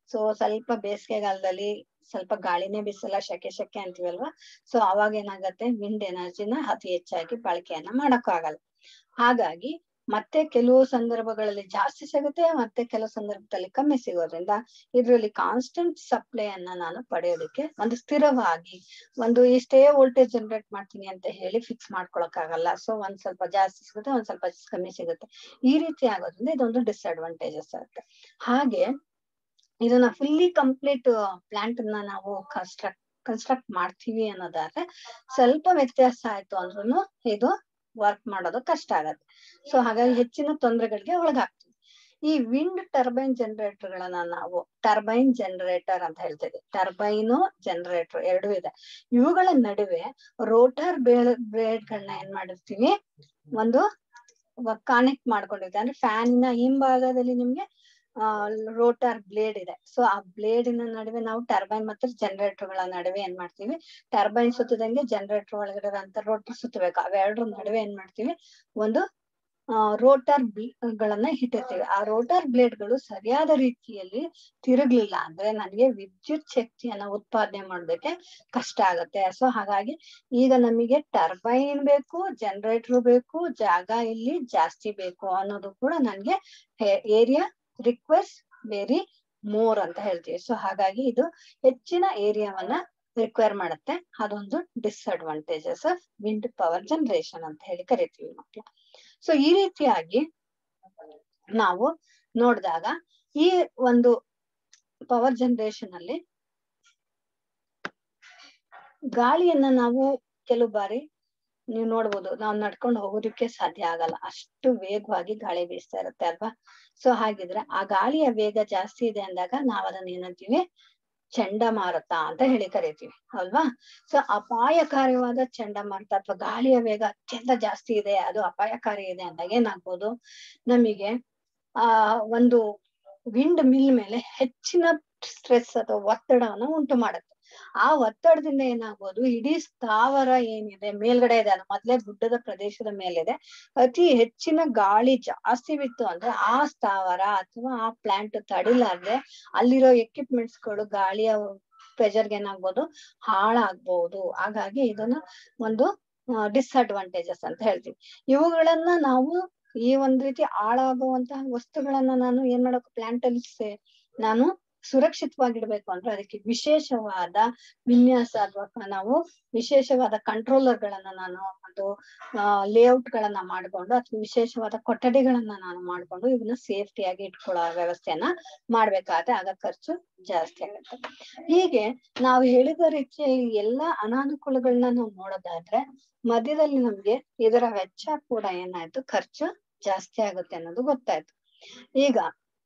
ಸೊ ಸ್ವಲ್ಪ ಬೇಸಿಗೆಗಾಲದಲ್ಲಿ ಸ್ವಲ್ಪ ಗಾಳಿನೇ ಬೀಸಲ್ಲ ಶೆಕೆ ಶೆಕೆ ಅಂತೀವಲ್ವಾ ಸೊ ಅವಾಗ ಏನಾಗತ್ತೆ ವಿಂಡ್ ಎನರ್ಜಿನ ಅತಿ ಹೆಚ್ಚಾಗಿ ಬಳಕೆಯನ್ನ ಮಾಡಕ್ಕೂ ಆಗಲ್ಲ ಹಾಗಾಗಿ ಮತ್ತೆ ಕೆಲವು ಸಂದರ್ಭಗಳಲ್ಲಿ ಜಾಸ್ತಿ ಸಿಗುತ್ತೆ ಮತ್ತೆ ಕೆಲವು ಸಂದರ್ಭದಲ್ಲಿ ಕಮ್ಮಿ ಸಿಗೋದ್ರಿಂದ ಇದ್ರಲ್ಲಿ ಕಾನ್ಸ್ಟೆಂಟ್ ಸಪ್ಲೈ ಅನ್ನ ನಾನು ಪಡೆಯೋದಕ್ಕೆ ಒಂದು ಸ್ಥಿರವಾಗಿ ಒಂದು ಇಷ್ಟೇ ವೋಲ್ಟೇಜ್ ಜನರೇಟ್ ಮಾಡ್ತೀನಿ ಅಂತ ಹೇಳಿ ಫಿಕ್ಸ್ ಮಾಡ್ಕೊಳಕ್ ಆಗಲ್ಲ ಸೊ ಒಂದ್ ಸ್ವಲ್ಪ ಜಾಸ್ತಿ ಸಿಗುತ್ತೆ ಒಂದ್ ಸ್ವಲ್ಪ ಕಮ್ಮಿ ಸಿಗುತ್ತೆ ಈ ರೀತಿ ಆಗೋದ್ರಿಂದ ಇದೊಂದು ಡಿಸ್ಅಡ್ವಾಂಟೇಜಸ್ ಆಗುತ್ತೆ ಹಾಗೆ ಇದನ್ನ ಫುಲ್ಲಿ ಕಂಪ್ಲೀಟ್ ಪ್ಲಾಂಟ್ ನ ನಾವು ಕನ್ಸ್ಟ್ರಕ್ಟ್ ಕನ್ಸ್ಟ್ರಕ್ಟ್ ಮಾಡ್ತೀವಿ ಅನ್ನೋದಾದ್ರೆ ಸ್ವಲ್ಪ ವ್ಯತ್ಯಾಸ ಆಯ್ತು ಅಂದ್ರೂ ಇದು ವರ್ಕ್ ಮಾಡೋದು ಕಷ್ಟ ಆಗತ್ತೆ ಸೊ ಹಾಗಾಗಿ ಹೆಚ್ಚಿನ ತೊಂದರೆಗಳಿಗೆ ಒಳಗಾಗ್ತೀವಿ ಈ ವಿಂಡ್ ಟರ್ಬೈನ್ ಜನರೇಟರ್ ಗಳನ್ನ ನಾವು ಟರ್ಬೈನ್ ಜನರೇಟರ್ ಅಂತ ಹೇಳ್ತೀವಿ ಟರ್ಬೈನು ಜನರೇಟರ್ ಎರಡೂ ಇದೆ ಇವುಗಳ ನಡುವೆ ರೋಟರ್ ಬ್ಲೇಡ್ ಗಳನ್ನ ಏನ್ ಮಾಡಿರ್ತೀವಿ ಒಂದು ಕನೆಕ್ಟ್ ಮಾಡ್ಕೊಂಡಿರ್ತೀವಿ ಅಂದ್ರೆ ಫ್ಯಾನಿನ ಹಿಂಭಾಗದಲ್ಲಿ ನಿಮ್ಗೆ ಆ ರೋಟರ್ ಬ್ಲೇಡ್ ಇದೆ ಸೊ ಆ ಬ್ಲೇಡಿನ ನಡುವೆ ನಾವು ಟರ್ಬೈನ್ ಮತ್ತು ಜನರೇಟರ್ ಗಳ ನಡುವೆ ಏನ್ ಮಾಡ್ತೀವಿ ಟರ್ಬೈನ್ ಸುತ್ತದಂಗೆ ಜನರೇಟರ್ ಒಳಗಡೆ ಅಂತ ರೋಟರ್ ಸುತ್ತಬೇಕು ಅವೆರಡರ ನಡುವೆ ಏನ್ ಮಾಡ್ತೀವಿ ಒಂದು ರೋಟರ್ ಗಳನ್ನ ಇಟ್ಟಿರ್ತೀವಿ ಆ ರೋಟರ್ ಬ್ಲೇಡ್ ಗಳು ಸರಿಯಾದ ರೀತಿಯಲ್ಲಿ ತಿರುಗ್ಲಿಲ್ಲ ಅಂದ್ರೆ ನನಗೆ ವಿದ್ಯುತ್ ಶಕ್ತಿಯನ್ನ ಉತ್ಪಾದನೆ ಮಾಡೋದಕ್ಕೆ ಕಷ್ಟ ಆಗುತ್ತೆ ಸೊ ಹಾಗಾಗಿ ಈಗ ನಮಗೆ ಟರ್ಬೈನ್ ಬೇಕು ಜನರೇಟರ್ ಬೇಕು ಜಾಗ ಇಲ್ಲಿ ಜಾಸ್ತಿ ಬೇಕು ಅನ್ನೋದು ಕೂಡ ನನ್ಗೆ ಏರಿಯಾ ರಿಕ್ವೆಸ್ಟ್ ವೆರಿ ಮೋರ್ ಅಂತ ಹೇಳ್ತೀವಿ ಸೊ ಹಾಗಾಗಿ ಇದು ಹೆಚ್ಚಿನ ಏರಿಯಾವನ್ನ ರಿಕ್ವೈರ್ ಮಾಡುತ್ತೆ ಅದೊಂದು disadvantages of wind power generation ಅಂತ ಹೇಳಿ ಕರಿತೀವಿ ಮಕ್ಳು ಸೊ ಈ ರೀತಿಯಾಗಿ ನಾವು ನೋಡಿದಾಗ ಈ ಒಂದು ಪವರ್ ಜನರೇಷನ್ ಅಲ್ಲಿ ಗಾಳಿಯನ್ನ ನಾವು ಕೆಲವು ಬಾರಿ ನೀವು ನೋಡ್ಬೋದು ನಾವು ನಡ್ಕೊಂಡು ಹೋಗೋದಕ್ಕೆ ಸಾಧ್ಯ ಆಗಲ್ಲ ಅಷ್ಟು ವೇಗವಾಗಿ ಗಾಳಿ ಬೀಸ್ತಾ ಇರುತ್ತೆ ಅಲ್ವಾ ಸೊ ಹಾಗಿದ್ರೆ ಆ ಗಾಳಿಯ ವೇಗ ಜಾಸ್ತಿ ಇದೆ ಅಂದಾಗ ನಾವ್ ಅದನ್ನ ಏನಂತೀವಿ ಚಂಡಮಾರುತ ಅಂತ ಹೇಳಿ ಕರಿತೀವಿ ಅಲ್ವಾ ಸೊ ಅಪಾಯಕಾರಿಯಾದ ಚಂಡಮಾರುತ ಅಥವಾ ಗಾಳಿಯ ವೇಗ ಅತ್ಯಂತ ಜಾಸ್ತಿ ಇದೆ ಅದು ಅಪಾಯಕಾರಿ ಇದೆ ಅಂದಾಗ ಏನಾಗ್ಬೋದು ನಮಗೆ ಆ ಒಂದು ವಿಂಡ್ ಮಿಲ್ ಮೇಲೆ ಹೆಚ್ಚಿನ ಸ್ಟ್ರೆಸ್ ಅಥವಾ ಒತ್ತಡವನ್ನು ಉಂಟು ಮಾಡುತ್ತೆ ಆ ಒತ್ತಡದಿಂದ ಏನಾಗ್ಬೋದು ಇಡೀ ಸ್ಥಾವರ ಏನಿದೆ ಮೇಲ್ಗಡೆ ಇದೆ ಅದು ಮೊದ್ಲೇ ಗುಡ್ಡದ ಪ್ರದೇಶದ ಮೇಲಿದೆ ಅತಿ ಹೆಚ್ಚಿನ ಗಾಳಿ ಜಾಸ್ತಿ ಬಿತ್ತು ಅಂದ್ರೆ ಆ ಸ್ಥಾವರ ಅಥವಾ ಆ ಪ್ಲಾಂಟ್ ತಡಿಲಾರ್ದೆ ಅಲ್ಲಿರೋ ಎಕ್ವಿಪ್ಮೆಂಟ್ಸ್ ಗಳು ಗಾಳಿಯ ಪ್ರೆಷರ್ಗೆ ಏನಾಗ್ಬೋದು ಹಾಳಾಗ್ಬಹುದು ಹಾಗಾಗಿ ಇದನ್ನ ಒಂದು ಡಿಸ್ಅಡ್ವಾಂಟೇಜಸ್ ಅಂತ ಹೇಳ್ತೀವಿ ಇವುಗಳನ್ನ ನಾವು ಈ ಒಂದ್ ರೀತಿ ಹಾಳಾಗುವಂತಹ ವಸ್ತುಗಳನ್ನ ನಾನು ಏನ್ ಮಾಡಬೇಕು ಪ್ಲಾಂಟ್ ಅಲ್ಲಿ ನಾನು ಸುರಕ್ಷಿತವಾಗಿಡ್ಬೇಕು ಅಂದ್ರೆ ಅದಕ್ಕೆ ವಿಶೇಷವಾದ ವಿನ್ಯಾಸ ಅಥವಾ ನಾವು ವಿಶೇಷವಾದ ಕಂಟ್ರೋಲರ್ ಗಳನ್ನ ನಾನು ಒಂದು ಲೇಔಟ್ ಗಳನ್ನ ಮಾಡ್ಕೊಂಡು ಅಥವಾ ವಿಶೇಷವಾದ ಕೊಠಡಿಗಳನ್ನ ನಾನು ಮಾಡ್ಕೊಂಡು ಇವನ್ನ ಸೇಫ್ಟಿಯಾಗಿ ಇಟ್ಕೊಳ್ಳೋ ವ್ಯವಸ್ಥೆಯನ್ನ ಮಾಡ್ಬೇಕಾದ್ರೆ ಆಗ ಖರ್ಚು ಜಾಸ್ತಿ ಆಗುತ್ತೆ ಹೀಗೆ ನಾವು ಹೇಳಿದ ರೀತಿಯ ಎಲ್ಲಾ ಅನಾನುಕೂಲಗಳನ್ನ ನಾವು ನೋಡೋದಾದ್ರೆ ಮಧ್ಯದಲ್ಲಿ ನಮ್ಗೆ ಇದರ ವೆಚ್ಚ ಕೂಡ ಏನಾಯ್ತು ಖರ್ಚು ಜಾಸ್ತಿ ಆಗುತ್ತೆ ಅನ್ನೋದು ಗೊತ್ತಾಯ್ತು ಈಗ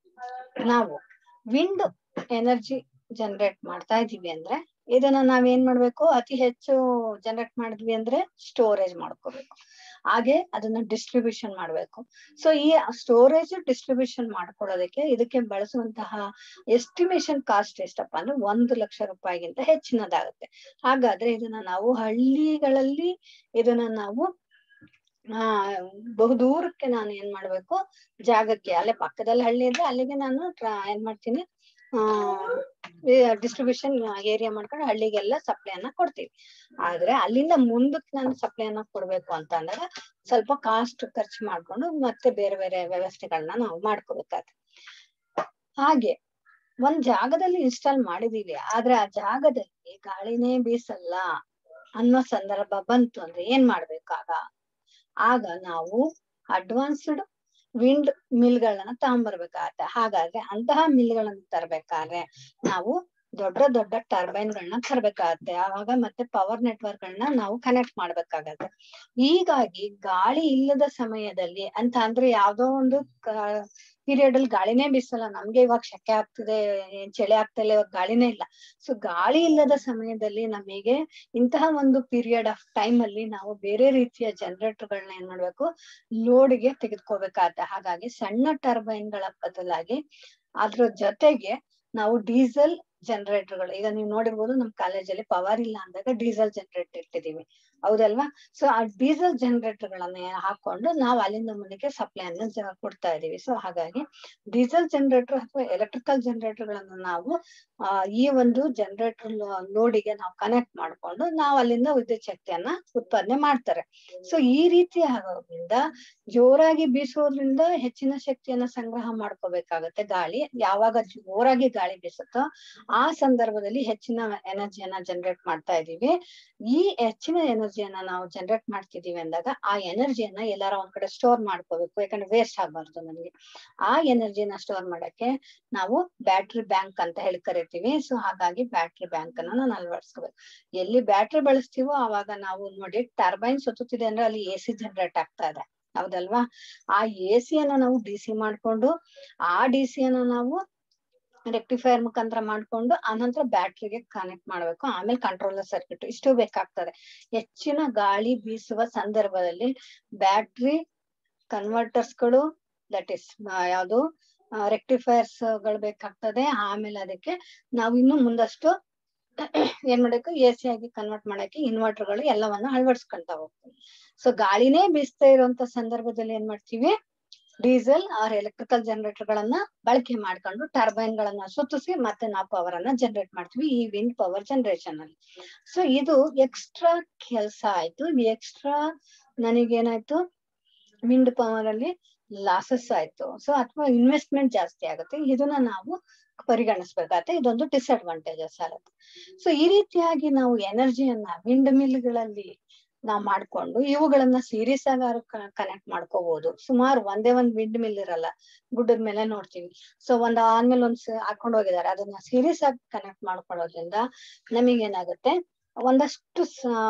ನಾವು ವಿಂಡ್ ಎನರ್ಜಿ ಜನರೇಟ್ ಮಾಡ್ತಾ ಇದೀವಿ ಅಂದ್ರೆ ಇದನ್ನ ನಾವ್ ಏನ್ ಮಾಡ್ಬೇಕು ಅತಿ ಹೆಚ್ಚು ಜನರೇಟ್ ಮಾಡಿದ್ವಿ ಅಂದ್ರೆ ಸ್ಟೋರೇಜ್ ಮಾಡ್ಕೋಬೇಕು ಹಾಗೆ ಅದನ್ನ ಡಿಸ್ಟ್ರಿಬ್ಯೂಷನ್ ಮಾಡ್ಬೇಕು ಸೊ ಈ ಸ್ಟೋರೇಜ್ ಡಿಸ್ಟ್ರಿಬ್ಯೂಷನ್ ಮಾಡ್ಕೊಳ್ಳೋದಕ್ಕೆ ಇದಕ್ಕೆ ಬಳಸುವಂತಹ ಎಸ್ಟಿಮೇಶನ್ ಕಾಸ್ಟ್ ಎಷ್ಟಪ್ಪ ಅಂದ್ರೆ ಒಂದು ಲಕ್ಷ ರೂಪಾಯಿಗಿಂತ ಹೆಚ್ಚಿನದಾಗುತ್ತೆ ಹಾಗಾದ್ರೆ ಇದನ್ನ ನಾವು ಹಳ್ಳಿಗಳಲ್ಲಿ ಇದನ್ನ ನಾವು ಆ ಬಹುದೂರಕ್ಕೆ ನಾನು ಏನ್ ಮಾಡ್ಬೇಕು ಜಾಗಕ್ಕೆ ಅಲ್ಲೇ ಪಕ್ಕದಲ್ಲಿ ಹಳ್ಳಿ ಇದ್ರೆ ಅಲ್ಲಿಗೆ ನಾನು ಏನ್ ಮಾಡ್ತೀನಿ ಆ ಡಿಸ್ಟ್ರಿಬ್ಯೂಷನ್ ಏರಿಯಾ ಮಾಡ್ಕೊಂಡು ಹಳ್ಳಿಗೆಲ್ಲ ಸಪ್ಲೈಯನ್ನ ಕೊಡ್ತೀವಿ ಆದ್ರೆ ಅಲ್ಲಿಂದ ಮುಂದಕ್ಕೆ ನಾನು ಸಪ್ಲೈಯನ್ನ ಕೊಡ್ಬೇಕು ಅಂತ ಅಂದಾಗ ಸ್ವಲ್ಪ ಕಾಸ್ಟ್ ಖರ್ಚು ಮಾಡ್ಕೊಂಡು ಮತ್ತೆ ಬೇರೆ ಬೇರೆ ವ್ಯವಸ್ಥೆಗಳನ್ನ ನಾವು ಮಾಡ್ಕೋಬೇಕಾಗುತ್ತೆ ಹಾಗೆ ಒಂದ್ ಜಾಗದಲ್ಲಿ ಇನ್ಸ್ಟಾಲ್ ಮಾಡಿದೀವಿ ಆದ್ರೆ ಆ ಜಾಗದಲ್ಲಿ ಗಾಳಿನೇ ಬೀಸಲ್ಲ ಅನ್ನೋ ಸಂದರ್ಭ ಬಂತು ಅಂದ್ರೆ ಏನ್ ಮಾಡ್ಬೇಕಾಗ ಆಗ ನಾವು ಅಡ್ವಾನ್ಸ್ಡ್ ವಿಂಡ್ ಮಿಲ್ಗಳನ್ನ ತಗೊಂಡ್ಬರ್ಬೇಕಾಗತ್ತೆ ಹಾಗಾದ್ರೆ ಅಂತಹ ಮಿಲ್ಗಳನ್ನ ತರ್ಬೇಕಾದ್ರೆ ನಾವು ದೊಡ್ಡ ದೊಡ್ಡ ಟರ್ಬೈನ್ ಗಳನ್ನ ತರ್ಬೇಕಾಗತ್ತೆ ಆವಾಗ ಮತ್ತೆ ಪವರ್ ನೆಟ್ವರ್ಕ್ ಗಳನ್ನ ನಾವು ಕನೆಕ್ಟ್ ಮಾಡ್ಬೇಕಾಗತ್ತೆ ಹೀಗಾಗಿ ಗಾಳಿ ಇಲ್ಲದ ಸಮಯದಲ್ಲಿ ಅಂತ ಅಂದ್ರೆ ಯಾವ್ದೋ ಒಂದು ಪೀರಿಯಡ್ ಅಲ್ಲಿ ಗಾಳಿನೇ ಬೀಸಲ್ಲ ನಮ್ಗೆ ಇವಾಗ ಶೆಕೆ ಆಗ್ತಿದೆ ಚಳಿ ಆಗ್ತಾ ಇಲ್ಲ ಇವಾಗ ಗಾಳಿನೇ ಇಲ್ಲ ಸೊ ಗಾಳಿ ಇಲ್ಲದ ಸಮಯದಲ್ಲಿ ನಮಗೆ ಇಂತಹ ಒಂದು ಪೀರಿಯಡ್ ಆಫ್ ಟೈಮ್ ಅಲ್ಲಿ ನಾವು ಬೇರೆ ರೀತಿಯ ಜನರೇಟರ್ ಗಳನ್ನ ಏನ್ ಮಾಡ್ಬೇಕು ಲೋಡ್ಗೆ ತೆಗೆದುಕೋಬೇಕಾಗತ್ತೆ ಹಾಗಾಗಿ ಸಣ್ಣ ಟರ್ಬೈನ್ ಗಳ ಬದಲಾಗಿ ಅದ್ರ ಜೊತೆಗೆ ನಾವು ಡೀಸೆಲ್ ಜನರೇಟರ್ಗಳು ಈಗ ನೀವು ನೋಡಿರ್ಬೋದು ನಮ್ ಕಾಲೇಜಲ್ಲಿ ಪವರ್ ಇಲ್ಲ ಅಂದಾಗ ಡೀಸೆಲ್ ಜನರೇಟರ್ ಇಟ್ಟಿದೀವಿ ಹೌದಲ್ವಾ ಸೊ ಆ ಡೀಸೆಲ್ ಜನರೇಟರ್ ಗಳನ್ನ ಹಾಕೊಂಡು ನಾವು ಅಲ್ಲಿಂದ ಮುಂದಕ್ಕೆ ಸಪ್ಲೈ ಅನ್ನ ಕೊಡ್ತಾ ಇದೀವಿ ಸೊ ಹಾಗಾಗಿ ಡೀಸೆಲ್ ಜನರೇಟರ್ ಅಥವಾ ಎಲೆಕ್ಟ್ರಿಕಲ್ ಜನರೇಟರ್ ಗಳನ್ನ ನಾವು ಆ ಈ ಒಂದು ಜನರೇಟರ್ ಲೋಡಿಗೆ ನಾವು ಕನೆಕ್ಟ್ ಮಾಡ್ಕೊಂಡು ನಾವು ಅಲ್ಲಿಂದ ವಿದ್ಯುತ್ ಶಕ್ತಿಯನ್ನ ಉತ್ಪಾದನೆ ಮಾಡ್ತಾರೆ ಸೊ ಈ ರೀತಿ ಆಗೋದ್ರಿಂದ ಜೋರಾಗಿ ಬೀಸೋದ್ರಿಂದ ಹೆಚ್ಚಿನ ಶಕ್ತಿಯನ್ನ ಸಂಗ್ರಹ ಮಾಡ್ಕೋಬೇಕಾಗತ್ತೆ ಗಾಳಿ ಯಾವಾಗ ಜೋರಾಗಿ ಗಾಳಿ ಬೀಸುತ್ತೋ ಆ ಸಂದರ್ಭದಲ್ಲಿ ಹೆಚ್ಚಿನ ಎನರ್ಜಿಯನ್ನ ಜನರೇಟ್ ಮಾಡ್ತಾ ಇದೀವಿ ಈ ಹೆಚ್ಚಿನ ಎನರ್ಜಿಯನ್ನ ನಾವು ಜನರೇಟ್ ಮಾಡ್ತಿದೀವಿ ಅಂದಾಗ ಆ ಎನರ್ಜಿಯನ್ನ ಎಲ್ಲಾರ ಒಂದ್ ಕಡೆ ಸ್ಟೋರ್ ಮಾಡ್ಕೋಬೇಕು ಯಾಕಂದ್ರೆ ವೇಸ್ಟ್ ಆಗ್ಬಾರ್ದು ನಮ್ಗೆ ಆ ಎನರ್ಜಿನ ಸ್ಟೋರ್ ಮಾಡಕ್ಕೆ ನಾವು ಬ್ಯಾಟ್ರಿ ಬ್ಯಾಂಕ್ ಅಂತ ಹೇಳಿ ಕರಿತೀವಿ ಸೊ ಹಾಗಾಗಿ ಬ್ಯಾಟ್ರಿ ಬ್ಯಾಂಕ್ ಅನ್ನ ನಾನು ಅಳವಡಿಸ್ಕೋಬೇಕು ಎಲ್ಲಿ ಬ್ಯಾಟ್ರಿ ಬಳಸ್ತೀವೋ ಅವಾಗ ನಾವು ನೋಡಿ ಟರ್ಬೈನ್ ಸುತ್ತುತ್ತಿದೆ ಅಂದ್ರೆ ಅಲ್ಲಿ ಎ ಸಿ ಜನರೇಟ್ ಆಗ್ತಾ ಇದೆ ಹೌದಲ್ವಾ ಆ ಎ ಸಿಯನ್ನ ನಾವು ಡಿ ಸಿ ಮಾಡ್ಕೊಂಡು ಆ ಡಿ ಸಿಯನ್ನ ನಾವು ರೆಕ್ಟಿಫೈರ್ ಮುಖಾಂತರ ಮಾಡ್ಕೊಂಡು ಆನಂತರ ಬ್ಯಾಟ್ರಿಗೆ ಕನೆಕ್ಟ್ ಮಾಡ್ಬೇಕು ಆಮೇಲೆ ಕಂಟ್ರೋಲರ್ ಸರ್ಕ್ಯೂಟ್ ಇಷ್ಟು ಬೇಕಾಗ್ತದೆ ಹೆಚ್ಚಿನ ಗಾಳಿ ಬೀಸುವ ಸಂದರ್ಭದಲ್ಲಿ ಬ್ಯಾಟ್ರಿ ಕನ್ವರ್ಟರ್ಸ್ಗಳು ದಟ್ ಇಸ್ ಯಾವುದು ರೆಕ್ಟಿಫೈರ್ಸ್ ಗಳು ಬೇಕಾಗ್ತದೆ ಆಮೇಲೆ ಅದಕ್ಕೆ ನಾವು ಇನ್ನು ಮುಂದಷ್ಟು ಏನ್ ಮಾಡಬೇಕು ಎ ಸಿ ಆಗಿ ಕನ್ವರ್ಟ್ ಮಾಡಕ್ಕೆ ಇನ್ವರ್ಟರ್ ಗಳು ಎಲ್ಲವನ್ನ ಅಳವಡಿಸ್ಕೊಂತ ಹೋಗ್ತೀವಿ ಸೊ ಗಾಳಿನೇ ಬೀಸ್ತಾ ಇರುವಂತ ಸಂದರ್ಭದಲ್ಲಿ ಏನ್ ಮಾಡ್ತೀವಿ ಡೀಸೆಲ್ ಆರ್ ಎಲೆಕ್ಟ್ರಿಕಲ್ ಜನರೇಟರ್ ಗಳನ್ನ ಬಳಕೆ ಮಾಡ್ಕೊಂಡು ಟರ್ಬೈನ್ ಗಳನ್ನ ಸುತ್ತಿಸಿ ಮತ್ತೆ ನಾವು ಪವರ್ ಅನ್ನ ಜನರೇಟ್ ಮಾಡ್ತೀವಿ ಈ ವಿಂಡ್ ಪವರ್ ಜನರೇಷನ್ ಅಲ್ಲಿ ಸೊ ಇದು ಎಕ್ಸ್ಟ್ರಾ ಕೆಲಸ ಆಯ್ತು ಎಕ್ಸ್ಟ್ರಾ ನನಗೇನಾಯ್ತು ವಿಂಡ್ ಪವರ್ ಅಲ್ಲಿ ಲಾಸಸ್ ಆಯ್ತು ಸೊ ಅಥವಾ ಇನ್ವೆಸ್ಟ್ಮೆಂಟ್ ಜಾಸ್ತಿ ಆಗುತ್ತೆ ಇದನ್ನ ನಾವು ಪರಿಗಣಿಸ್ಬೇಕಾಗತ್ತೆ ಇದೊಂದು ಡಿಸ್ಅಡ್ವಾಂಟೇಜಸ್ ಆಗುತ್ತೆ ಸೊ ಈ ರೀತಿಯಾಗಿ ನಾವು ಎನರ್ಜಿಯನ್ನ ವಿಂಡ್ ಮಿಲ್ಗಳಲ್ಲಿ ನಾವ್ ಮಾಡ್ಕೊಂಡು ಇವುಗಳನ್ನ ಸೀರೀಸ್ ಆಗಿ ಕನೆಕ್ಟ್ ಮಾಡ್ಕೋಬಹುದು ಸುಮಾರು ಒಂದೇ ಒಂದ್ ವಿಂಡ್ ಮಿಲ್ ಇರಲ್ಲ ಗುಡ್ಡದ ಮೇಲೆ ನೋಡ್ತೀವಿ ಸೊ ಒಂದ್ ಆದ್ಮೇಲೆ ಒಂದ್ ಹಾಕೊಂಡ್ ಹೋಗಿದ್ದಾರೆ ಅದನ್ನ ಸೀರೀಸ್ ಆಗಿ ಕನೆಕ್ಟ್ ಮಾಡ್ಕೊಳ್ಳೋದ್ರಿಂದ ನಮಗೇನಾಗುತ್ತೆ ಒಂದಷ್ಟು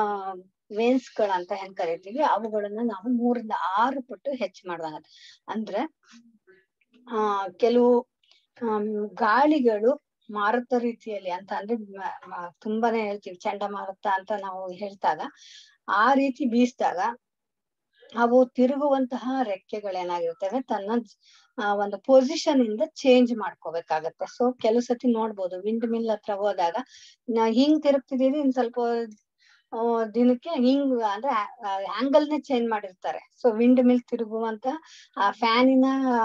ವೇನ್ಸ್ ಗಳಂತ ಹೆಂಗ್ ಕರಿತೀವಿ ಅವುಗಳನ್ನ ನಾವು ಮೂರಿಂದ ಆರು ಪಟ್ಟು ಹೆಚ್ಚು ಮಾಡ್ದಂಗತ್ತೆ ಅಂದ್ರೆ ಆ ಕೆಲವು ಗಾಳಿಗಳು ಮಾರುತ ರೀತಿಯಲ್ಲಿ ಅಂತ ಅಂದ್ರೆ ತುಂಬಾನೇ ಹೇಳ್ತೀವಿ ಚಂಡಮಾರುತ ಅಂತ ನಾವು ಹೇಳ್ದಾಗ ಆ ರೀತಿ ಬೀಸಿದಾಗ ಅವು ತಿರುಗುವಂತಹ ರೆಕ್ಕೆಗಳೇನಾಗಿರ್ತವೆ ತನ್ನ ಒಂದು ಪೊಸಿಷನ್ ಇಂದ ಚೇಂಜ್ ಮಾಡ್ಕೋಬೇಕಾಗತ್ತೆ ಸೊ ಕೆಲವು ಸತಿ ನೋಡ್ಬೋದು ವಿಂಡ್ ಮಿಲ್ ಹತ್ರ ಹೋದಾಗ ಹಿಂಗ್ ತಿರುಗ್ತಿದೀವಿ ಇನ್ ಸ್ವಲ್ಪ ದಿನಕ್ಕೆ ಹಿಂಗ್ ಅಂದ್ರೆ ಆಂಗಲ್ ನೇ ಚೇಂಜ್ ಮಾಡಿರ್ತಾರೆ ಸೊ ವಿಂಡ್ ಮಿಲ್ ತಿರುಗುವಂತ ಆ ಫ್ಯಾನಿನ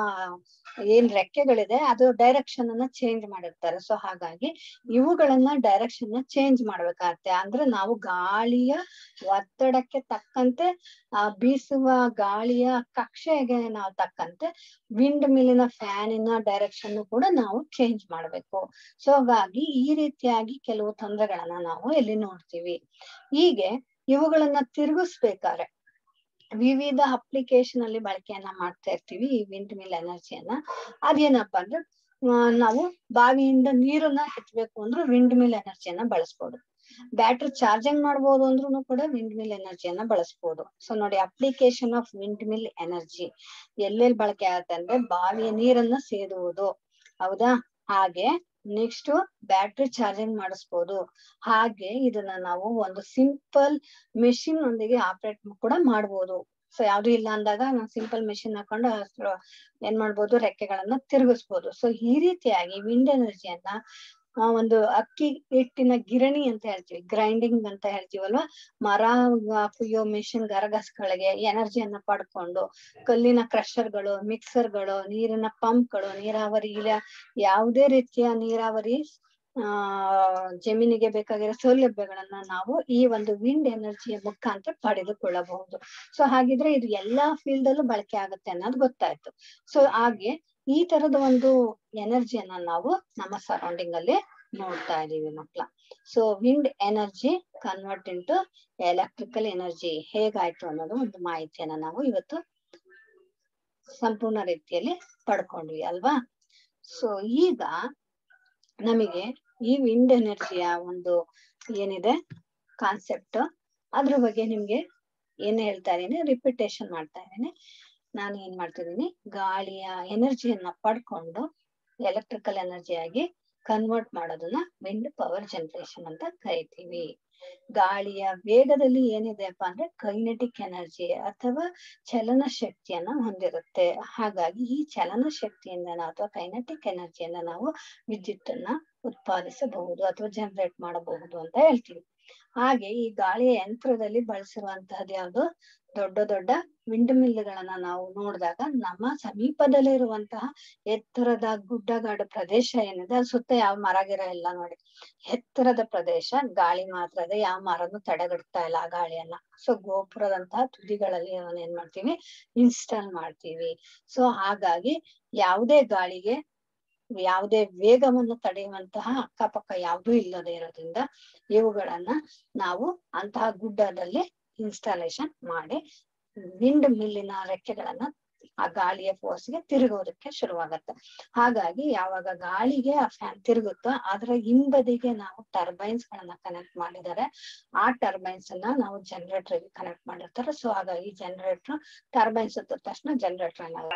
ಏನ್ ರೆಕ್ಕೆಗಳಿದೆ ಅದು ಡೈರೆಕ್ಷನ್ ಅನ್ನ ಚೇಂಜ್ ಮಾಡಿರ್ತಾರೆ ಸೊ ಹಾಗಾಗಿ ಇವುಗಳನ್ನ ಡೈರೆಕ್ಷನ್ ನ ಚೇಂಜ್ ಮಾಡ್ಬೇಕಾಗತ್ತೆ ಅಂದ್ರೆ ನಾವು ಗಾಳಿಯ ಒತ್ತಡಕ್ಕೆ ತಕ್ಕಂತೆ ಆ ಬೀಸುವ ಗಾಳಿಯ ಕಕ್ಷೆಗೆ ನಾವು ತಕ್ಕಂತೆ ವಿಂಡ್ ಮಿಲ್ಲಿನ ಫ್ಯಾನಿನ ಡೈರೆಕ್ಷನ್ ಕೂಡ ನಾವು ಚೇಂಜ್ ಮಾಡ್ಬೇಕು ಸೊ ಹಾಗಾಗಿ ಈ ರೀತಿಯಾಗಿ ಕೆಲವು ತೊಂದರೆಗಳನ್ನ ನಾವು ಇಲ್ಲಿ ನೋಡ್ತೀವಿ ಹೀಗೆ ಇವುಗಳನ್ನ ತಿರುಗಿಸ್ಬೇಕಾದ್ರೆ ವಿವಿಧ ಅಪ್ಲಿಕೇಶನ್ ಅಲ್ಲಿ ಬಳಕೆಯನ್ನ ಮಾಡ್ತಾ ಇರ್ತೀವಿ ಈ ವಿಂಡ್ ಮಿಲ್ ಎನರ್ಜಿಯನ್ನ ಅದೇನಪ್ಪಾ ಅಂದ್ರೆ ನಾವು ಬಾವಿಯಿಂದ ನೀರನ್ನ ಎತ್ತಬೇಕು ಅಂದ್ರೆ ವಿಂಡ್ ಮಿಲ್ ಎನರ್ಜಿಯನ್ನ ಬಳಸ್ಬೋದು ಬ್ಯಾಟ್ರಿ ಚಾರ್ಜಿಂಗ್ ಮಾಡ್ಬೋದು ಅಂದ್ರೂ ಕೂಡ ವಿಂಡ್ ಮಿಲ್ ಎನರ್ಜಿಯನ್ನ ಬಳಸ್ಬೋದು ಸೊ ನೋಡಿ application of wind mill energy ಎಲ್ಲೆಲ್ಲಿ ಬಳಕೆ ಆಗತ್ತೆ ಅಂದ್ರೆ ಬಾವಿಯ ನೀರನ್ನ ಸೇದುವುದು ಹೌದಾ ಹಾಗೆ ನೆಕ್ಸ್ಟ್ ಬ್ಯಾಟ್ರಿ ಚಾರ್ಜಿಂಗ್ ಮಾಡಿಸ್ಬೋದು ಹಾಗೆ ಇದನ್ನ ನಾವು ಒಂದು ಸಿಂಪಲ್ ಮೆಷಿನ್ ಒಂದಿಗೆ ಆಪರೇಟ್ ಕೂಡ ಮಾಡ್ಬೋದು ಸೊ ಯಾವ್ದು ಇಲ್ಲ ಅಂದಾಗ ನಾವು ಸಿಂಪಲ್ ಮೆಷಿನ್ ಹಾಕೊಂಡು ಏನ್ ಮಾಡ್ಬೋದು ರೆಕ್ಕೆಗಳನ್ನ ತಿರುಗಿಸ್ಬೋದು ಸೊ ಈ ರೀತಿಯಾಗಿ ವಿಂಡ್ ಎನರ್ಜಿಯನ್ನ ಆ ಒಂದು ಅಕ್ಕಿ ಹಿಟ್ಟಿನ ಗಿರಣಿ ಅಂತ ಹೇಳ್ತೀವಿ ಗ್ರೈಂಡಿಂಗ್ ಅಂತ ಹೇಳ್ತೀವಲ್ವಾ ಮರ ಕುಯ್ಯೋ ಮಿಷಿನ್ ಗರಗಸಗಳಿಗೆ ಎನರ್ಜಿಯನ್ನ ಪಡ್ಕೊಂಡು ಕಲ್ಲಿನ ಕ್ರಷರ್ಗಳು ಮಿಕ್ಸರ್ಗಳು ನೀರಿನ ಪಂಪ್ಗಳು ನೀರಾವರಿ ಇಲ್ಲ ಯಾವುದೇ ರೀತಿಯ ನೀರಾವರಿ ಆ ಜಮೀನಿಗೆ ಬೇಕಾಗಿರೋ ಸೌಲಭ್ಯಗಳನ್ನ ನಾವು ಈ ಒಂದು ವಿಂಡ್ ಎನರ್ಜಿಯ ಮುಖಾಂತರ ಪಡೆದುಕೊಳ್ಳಬಹುದು ಸೊ ಹಾಗಿದ್ರೆ ಇದು ಎಲ್ಲಾ ಫೀಲ್ಡ್ ಅಲ್ಲೂ ಬಳಕೆ ಆಗುತ್ತೆ ಅನ್ನೋದು ಗೊತ್ತಾಯ್ತು ಸೊ ಹಾಗೆ ಈ ತರದ ಒಂದು ಎನರ್ಜಿಯನ್ನ ನಾವು ನಮ್ಮ ಸರೌಂಡಿಂಗ್ ಅಲ್ಲಿ ನೋಡ್ತಾ ಇದೀವಿ ಮಕ್ಳ so wind energy convert into electrical energy ಹೇಗಾಯ್ತು ಅನ್ನೋದು ಒಂದು ಮಾಹಿತಿಯನ್ನ ನಾವು ಇವತ್ತು ಸಂಪೂರ್ಣ ರೀತಿಯಲ್ಲಿ ಪಡ್ಕೊಂಡ್ವಿ ಅಲ್ವಾ ಸೊ ಈಗ ನಮಗೆ ಈ ವಿಂಡ್ ಎನರ್ಜಿಯ ಒಂದು ಏನಿದೆ ಕಾನ್ಸೆಪ್ಟ್ ಅದ್ರ ಬಗ್ಗೆ ನಿಮ್ಗೆ ಏನ್ ಹೇಳ್ತಾ ಇದೀನಿ ರಿಪಿಟೇಷನ್ ಮಾಡ್ತಾ ಇದ್ದೀನಿ ನಾನು ಏನ್ ಮಾಡ್ತಿದ್ದೀನಿ ಗಾಳಿಯ ಎನರ್ಜಿಯನ್ನ ಪಡ್ಕೊಂಡು ಎಲೆಕ್ಟ್ರಿಕಲ್ ಎನರ್ಜಿಯಾಗಿ ಕನ್ವರ್ಟ್ ಮಾಡೋದನ್ನ ವಿಂಡ್ ಪವರ್ ಜನರೇಷನ್ ಅಂತ ಕರಿತೀವಿ ಗಾಳಿಯ ವೇಗದಲ್ಲಿ ಏನಿದೆಪ್ಪ ಅಂದ್ರೆ ಕೈನೆಟಿಕ್ ಎನರ್ಜಿ ಅಥವಾ ಚಲನ ಶಕ್ತಿಯನ್ನ ಹೊಂದಿರುತ್ತೆ ಹಾಗಾಗಿ ಈ ಚಲನ ಶಕ್ತಿಯಿಂದ ಅಥವಾ ಕೈನೆಟಿಕ್ ಎನರ್ಜಿಯಿಂದ ನಾವು ವಿದ್ಯುತ್ತನ್ನ ಉತ್ಪಾದಿಸಬಹುದು ಅಥವಾ ಜನರೇಟ್ ಮಾಡಬಹುದು ಅಂತ ಹೇಳ್ತೀವಿ ಹಾಗೆ ಈ ಗಾಳಿಯ ಯಂತ್ರದಲ್ಲಿ ಬಳಸಿರುವಂತಹದ್ದು ಯಾವುದು ದೊಡ್ಡ ದೊಡ್ಡ ವಿಂಡ್ ಮಿಲ್ಗಳನ್ನ ನಾವು ನೋಡಿದಾಗ ನಮ್ಮ ಸಮೀಪದಲ್ಲಿರುವಂತಹ ಎತ್ತರದ ಗುಡ್ಡಗಾಡು ಪ್ರದೇಶ ಏನಿದೆ ಅದ್ ಸುತ್ತ ಯಾವ ಮರ ಗಿರ ಇಲ್ಲ ನೋಡಿ ಎತ್ತರದ ಪ್ರದೇಶ ಗಾಳಿ ಮಾತ್ರ ಇದೆ ಯಾವ ಮರನು ತಡೆಗಟ್ತಾ ಇಲ್ಲ ಆ ಗಾಳಿಯನ್ನ ಸೊ ಗೋಪುರದಂತಹ ತುದಿಗಳಲ್ಲಿ ಅವನ್ ಏನ್ ಮಾಡ್ತೀವಿ ಇನ್ಸ್ಟಾಲ್ ಮಾಡ್ತೀವಿ ಸೊ ಹಾಗಾಗಿ ಯಾವುದೇ ಗಾಳಿಗೆ ಯಾವುದೇ ವೇಗವನ್ನು ತಡೆಯುವಂತಹ ಅಕ್ಕಪಕ್ಕ ಯಾವುದೂ ಇಲ್ಲದೆ ಇರೋದ್ರಿಂದ ಇವುಗಳನ್ನ ನಾವು ಅಂತಹ ಗುಡ್ಡದಲ್ಲಿ ಇನ್ಸ್ಟಾಲೇಷನ್ ಮಾಡಿ ವಿಂಡ್ ಮಿಲ್ಲಿನ ರೆಕ್ಕೆಗಳನ್ನ ಆ ಗಾಳಿಯ ಫೋರ್ಸ್ಗೆ ತಿರುಗೋದಕ್ಕೆ ಶುರುವಾಗತ್ತೆ ಹಾಗಾಗಿ ಯಾವಾಗ ಗಾಳಿಗೆ ಆ ಫ್ಯಾನ್ ತಿರುಗುತ್ತೋ ಅದರ ಹಿಂಬದಿಗೆ ನಾವು ಟರ್ಬೈನ್ಸ್ ಗಳನ್ನ ಕನೆಕ್ಟ್ ಮಾಡಿದ್ದಾರೆ ಆ ಟರ್ಬೈನ್ಸ್ ಅನ್ನ ನಾವು ಜನರೇಟರ್ ಗೆ ಕನೆಕ್ಟ್ ಮಾಡಿರ್ತಾರೆ ಸೊ ಹಾಗಾಗಿ ಜನರೇಟರ್ ಟರ್ಬೈನ್ಸ್ ಹತ್ತಿದ ತಕ್ಷಣ ಜನರೇಟರ್ ಏನಾಗ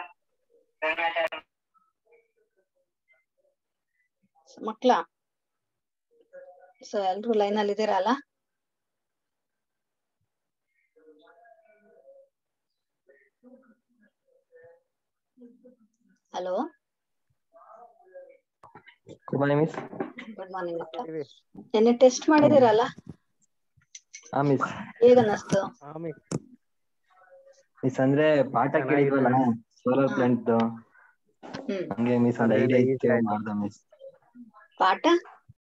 ಮಕ್ಳ ಸೊ ಎಲ್ರು ಲೈನ್ ಅಲ್ಲಿ ಇದೀರಲ್ಲ hello good morning miss good morning ಮಕ್ಳ ನಿನ್ನೆ ಟೆಸ್ಟ್ ಮಾಡಿದಿರಲ್ಲ ಹಾ ಮಿಸ್ ಹೇಗ ಅನ್ನಿಸ್ತು ಮಿಸ್ ಅಂದ್ರೆ ಪಾಠ ಕೇಳಿದ್ವಲ್ಲ ಸೋಲಾರ್ ಪ್ಲಾಂಟ್ ಹ್ಮ್ ಹಂಗೆ ಮಿಸ್ ಒಂದ್ ಐಡಿಯಾ ಇತ್ತು ಮಾಡ್ದೆ ಮಿಸ್ ಪಾಠ